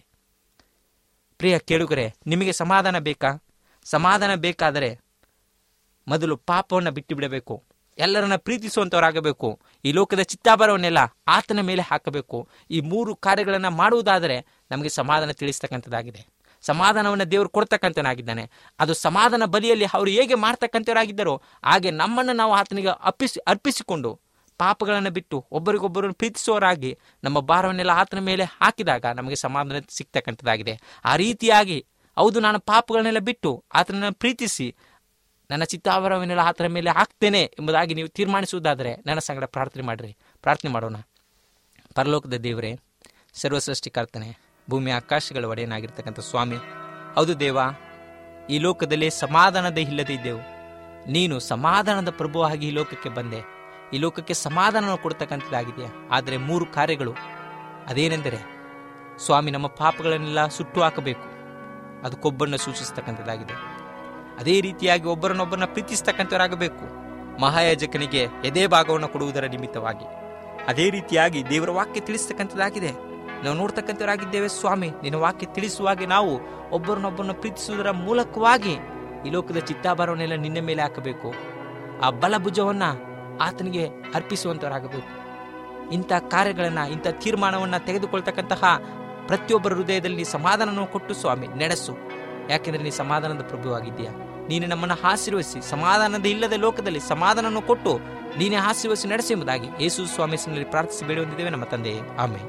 ಪ್ರಿಯ ಕೇಳುಗರೆ ನಿಮಗೆ ಸಮಾಧಾನ ಬೇಕಾ ಸಮಾಧಾನ ಬೇಕಾದರೆ ಮೊದಲು ಪಾಪವನ್ನು ಬಿಟ್ಟು ಬಿಡಬೇಕು ಎಲ್ಲರನ್ನ ಪ್ರೀತಿಸುವಂತವರಾಗಬೇಕು ಈ ಲೋಕದ ಚಿತ್ತಾಭಾರವನ್ನೆಲ್ಲ ಆತನ ಮೇಲೆ ಹಾಕಬೇಕು ಈ ಮೂರು ಕಾರ್ಯಗಳನ್ನು ಮಾಡುವುದಾದರೆ ನಮಗೆ ಸಮಾಧಾನ ತಿಳಿಸ್ತಕ್ಕಂಥದ್ದಾಗಿದೆ ಸಮಾಧಾನವನ್ನು ದೇವರು ಕೊಡ್ತಕ್ಕಂಥನಾಗಿದ್ದಾನೆ ಅದು ಸಮಾಧಾನ ಬಲಿಯಲ್ಲಿ ಅವರು ಹೇಗೆ ಮಾಡ್ತಕ್ಕಂಥವರಾಗಿದ್ದಾರೋ ಹಾಗೆ ನಮ್ಮನ್ನು ನಾವು ಆತನಿಗೆ ಅರ್ಪಿಸಿ ಅರ್ಪಿಸಿಕೊಂಡು ಪಾಪಗಳನ್ನು ಬಿಟ್ಟು ಒಬ್ಬರಿಗೊಬ್ಬರನ್ನು ಪ್ರೀತಿಸುವವರಾಗಿ ನಮ್ಮ ಭಾರವನ್ನೆಲ್ಲ ಆತನ ಮೇಲೆ ಹಾಕಿದಾಗ ನಮಗೆ ಸಮಾಧಾನ ಸಿಗ್ತಕ್ಕಂಥದ್ದಾಗಿದೆ ಆ ರೀತಿಯಾಗಿ ಹೌದು ನಾನು ಪಾಪಗಳನ್ನೆಲ್ಲ ಬಿಟ್ಟು ಆತನನ್ನು ಪ್ರೀತಿಸಿ ನನ್ನ ಚಿತ್ತಾವರವನ್ನೆಲ್ಲ ಆತನ ಮೇಲೆ ಹಾಕ್ತೇನೆ ಎಂಬುದಾಗಿ ನೀವು ತೀರ್ಮಾನಿಸುವುದಾದರೆ ನನ್ನ ಸಂಗಡ ಪ್ರಾರ್ಥನೆ ಮಾಡಿರಿ ಪ್ರಾರ್ಥನೆ ಮಾಡೋಣ ಪರಲೋಕದ ದೇವರೇ ಸರ್ವಸೃಷ್ಟಿಕರ್ತನೆ ಭೂಮಿ ಆಕಾಶಗಳ ಒಡೆಯನಾಗಿರ್ತಕ್ಕಂಥ ಸ್ವಾಮಿ ಹೌದು ದೇವ ಈ ಲೋಕದಲ್ಲಿ ಸಮಾಧಾನದ ಇಲ್ಲದೆ ಇದ್ದೆವು ನೀನು ಸಮಾಧಾನದ ಪ್ರಭುವಾಗಿ ಈ ಲೋಕಕ್ಕೆ ಬಂದೆ ಈ ಲೋಕಕ್ಕೆ ಸಮಾಧಾನ ಕೊಡ್ತಕ್ಕಂಥದ್ದಾಗಿದೆ ಆದರೆ ಮೂರು ಕಾರ್ಯಗಳು ಅದೇನೆಂದರೆ ಸ್ವಾಮಿ ನಮ್ಮ ಪಾಪಗಳನ್ನೆಲ್ಲ ಸುಟ್ಟು ಹಾಕಬೇಕು ಅದು ಕೊಬ್ಬನ್ನು ಸೂಚಿಸ್ತಕ್ಕಂಥದ್ದಾಗಿದೆ ಅದೇ ರೀತಿಯಾಗಿ ಒಬ್ಬರನ್ನೊಬ್ಬರನ್ನ ಪ್ರೀತಿಸ್ತಕ್ಕಂಥವರಾಗಬೇಕು ಮಹಾಯಾಜಕನಿಗೆ ಎದೆ ಭಾಗವನ್ನು ಕೊಡುವುದರ ನಿಮಿತ್ತವಾಗಿ ಅದೇ ರೀತಿಯಾಗಿ ದೇವರ ವಾಕ್ಯ ತಿಳಿಸ್ತಕ್ಕಂಥದ್ದಾಗಿದೆ ನಾವು ನೋಡ್ತಕ್ಕಂಥವರಾಗಿದ್ದೇವೆ ಸ್ವಾಮಿ ನಿನ್ನ ವಾಕ್ಯ ತಿಳಿಸುವಾಗೆ ನಾವು ಒಬ್ಬರನ್ನೊಬ್ಬರನ್ನ ಪ್ರೀತಿಸುವುದರ ಮೂಲಕವಾಗಿ ಈ ಲೋಕದ ಚಿತ್ತಾಭಾರವನ್ನೆಲ್ಲ ನಿನ್ನ ಮೇಲೆ ಹಾಕಬೇಕು ಆ ಬಲಭುಜವನ್ನ ಆತನಿಗೆ ಅರ್ಪಿಸುವಂತವರಾಗಬೇಕು ಇಂಥ ಕಾರ್ಯಗಳನ್ನ ಇಂಥ ತೀರ್ಮಾನವನ್ನ ತೆಗೆದುಕೊಳ್ತಕ್ಕಂತಹ ಪ್ರತಿಯೊಬ್ಬರ ಹೃದಯದಲ್ಲಿ ನೀ ಸಮಾಧಾನವನ್ನು ಕೊಟ್ಟು ಸ್ವಾಮಿ ನಡೆಸು ಯಾಕೆಂದ್ರೆ ನೀ ಸಮಾಧಾನದ ಪ್ರಭುವಾಗಿದ್ದೀಯಾ ನೀನು ನಮ್ಮನ್ನು ಆಶೀರ್ವದಿಸಿ ಸಮಾಧಾನದ ಇಲ್ಲದ ಲೋಕದಲ್ಲಿ ಸಮಾಧಾನವನ್ನು ಕೊಟ್ಟು ನೀನೇ ಆಶೀರ್ವದಿಸಿ ನಡೆಸಿ ಎಂಬುದಾಗಿ ಯೇಸು ಸ್ವಾಮಿ ಹೆಸರಿನಲ್ಲಿ ಪ್ರಾರ್ಥಿಸಿ ಬೇಡಿ ಹೊಂದಿದ್ದೇವೆ ನಮ್ಮ ತಂದೆಯೇ ಆಮೇಲೆ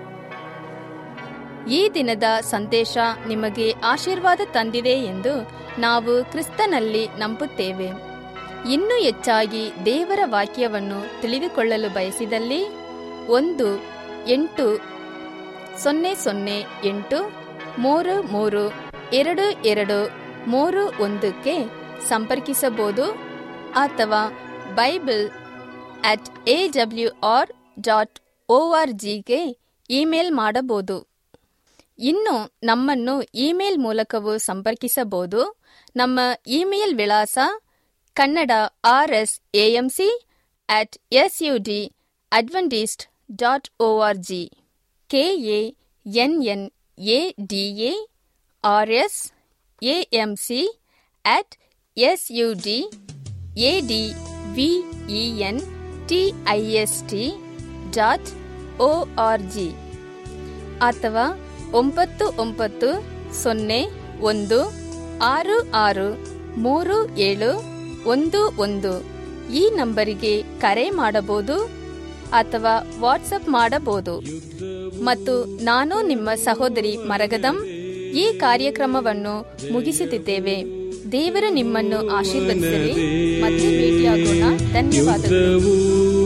ಈ ದಿನದ ಸಂದೇಶ ನಿಮಗೆ ಆಶೀರ್ವಾದ ತಂದಿದೆ ಎಂದು ನಾವು ಕ್ರಿಸ್ತನಲ್ಲಿ ನಂಬುತ್ತೇವೆ ಇನ್ನೂ ಹೆಚ್ಚಾಗಿ ದೇವರ ವಾಕ್ಯವನ್ನು ತಿಳಿದುಕೊಳ್ಳಲು ಬಯಸಿದಲ್ಲಿ ಒಂದು ಎಂಟು ಸೊನ್ನೆ ಸೊನ್ನೆ ಎಂಟು ಮೂರು ಮೂರು ಎರಡು ಎರಡು ಮೂರು ಒಂದಕ್ಕೆ ಸಂಪರ್ಕಿಸಬಹುದು ಅಥವಾ Bible at A W R dot O R ಜಿಗೆ ಇಮೇಲ್ ಮಾಡಬಹುದು ಇನ್ನು ನಮ್ಮನ್ನು ಇಮೇಲ್ ಮೂಲಕವೂ ಸಂಪರ್ಕಿಸಬಹುದು ನಮ್ಮ ಇಮೇಲ್ ವಿಳಾಸ Kannada R S AMC at S U D Adventist dot O R G K A N N A D A R S AMC at S U D A D V E N T I S T dot O R G ಅಥವಾ ಒಂಬತ್ತು ಒಂಬತ್ತು ಸೊನ್ನೆ ಒಂದು ಆರು ಆರು ಮೂರು ಏಳು ಒಂದು ಒಂದು ಈ ನಂಬರಿಗೆ ಕರೆ ಮಾಡಬಹುದು ಅಥವಾ ವಾಟ್ಸಪ್ ಮಾಡಬಹುದು ಮತ್ತು ನಾನು ನಿಮ್ಮ ಸಹೋದರಿ ಮರಗದಂ ಈ ಕಾರ್ಯಕ್ರಮವನ್ನು ಮುಗಿಸುತ್ತಿದ್ದೇವೆ ದೇವರು ನಿಮ್ಮನ್ನು ಆಶೀರ್ವದಿಸಲಿ ಮತ್ತೆ ಭೇಟಿಯಾಗೋಣ ಧನ್ಯವಾದಗಳು ಯುದ್ಧವು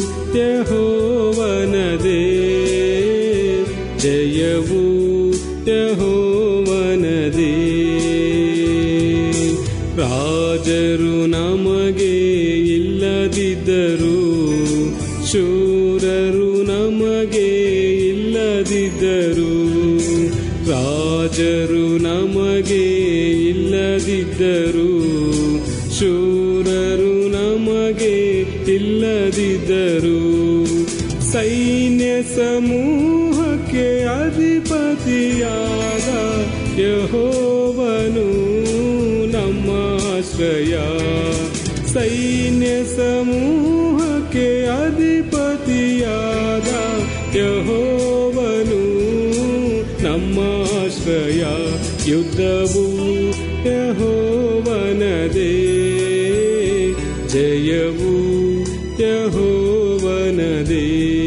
ಯಹೋವನದೇ ಜಯವು ಯಹೋವನದೇ ರಾಜರು ನಮಗೆ ಇಲ್ಲದಿದ್ದರು ಶೂರರು ನಮಗೆ ಇಲ್ಲದಿದ್ದರು ರಾಜರು ನಮಗೆ ಇಲ್ಲದಿದ್ದರು ಶೂರರು ನಮಗೆ ಇಲ್ಲದಿದ್ದರು ಸೈನ್ಯ ಸಮೂಹಕ್ಕೆ ಅಧಿಪತಿಯಾದ ಯಹೋವನು ನಮ್ಮ ಆಶ್ರಯ ಸೈನ್ಯ ಸಮೂಹಕ್ಕೆ ಅಧಿಪತಿಯಾದ ಯಹೋವನು ನಮ್ಮ ಆಶ್ರಯ ಯುದ್ಧವು ಯಹೋವನದೇ ಜಯವು ಯಹೋವನದೇ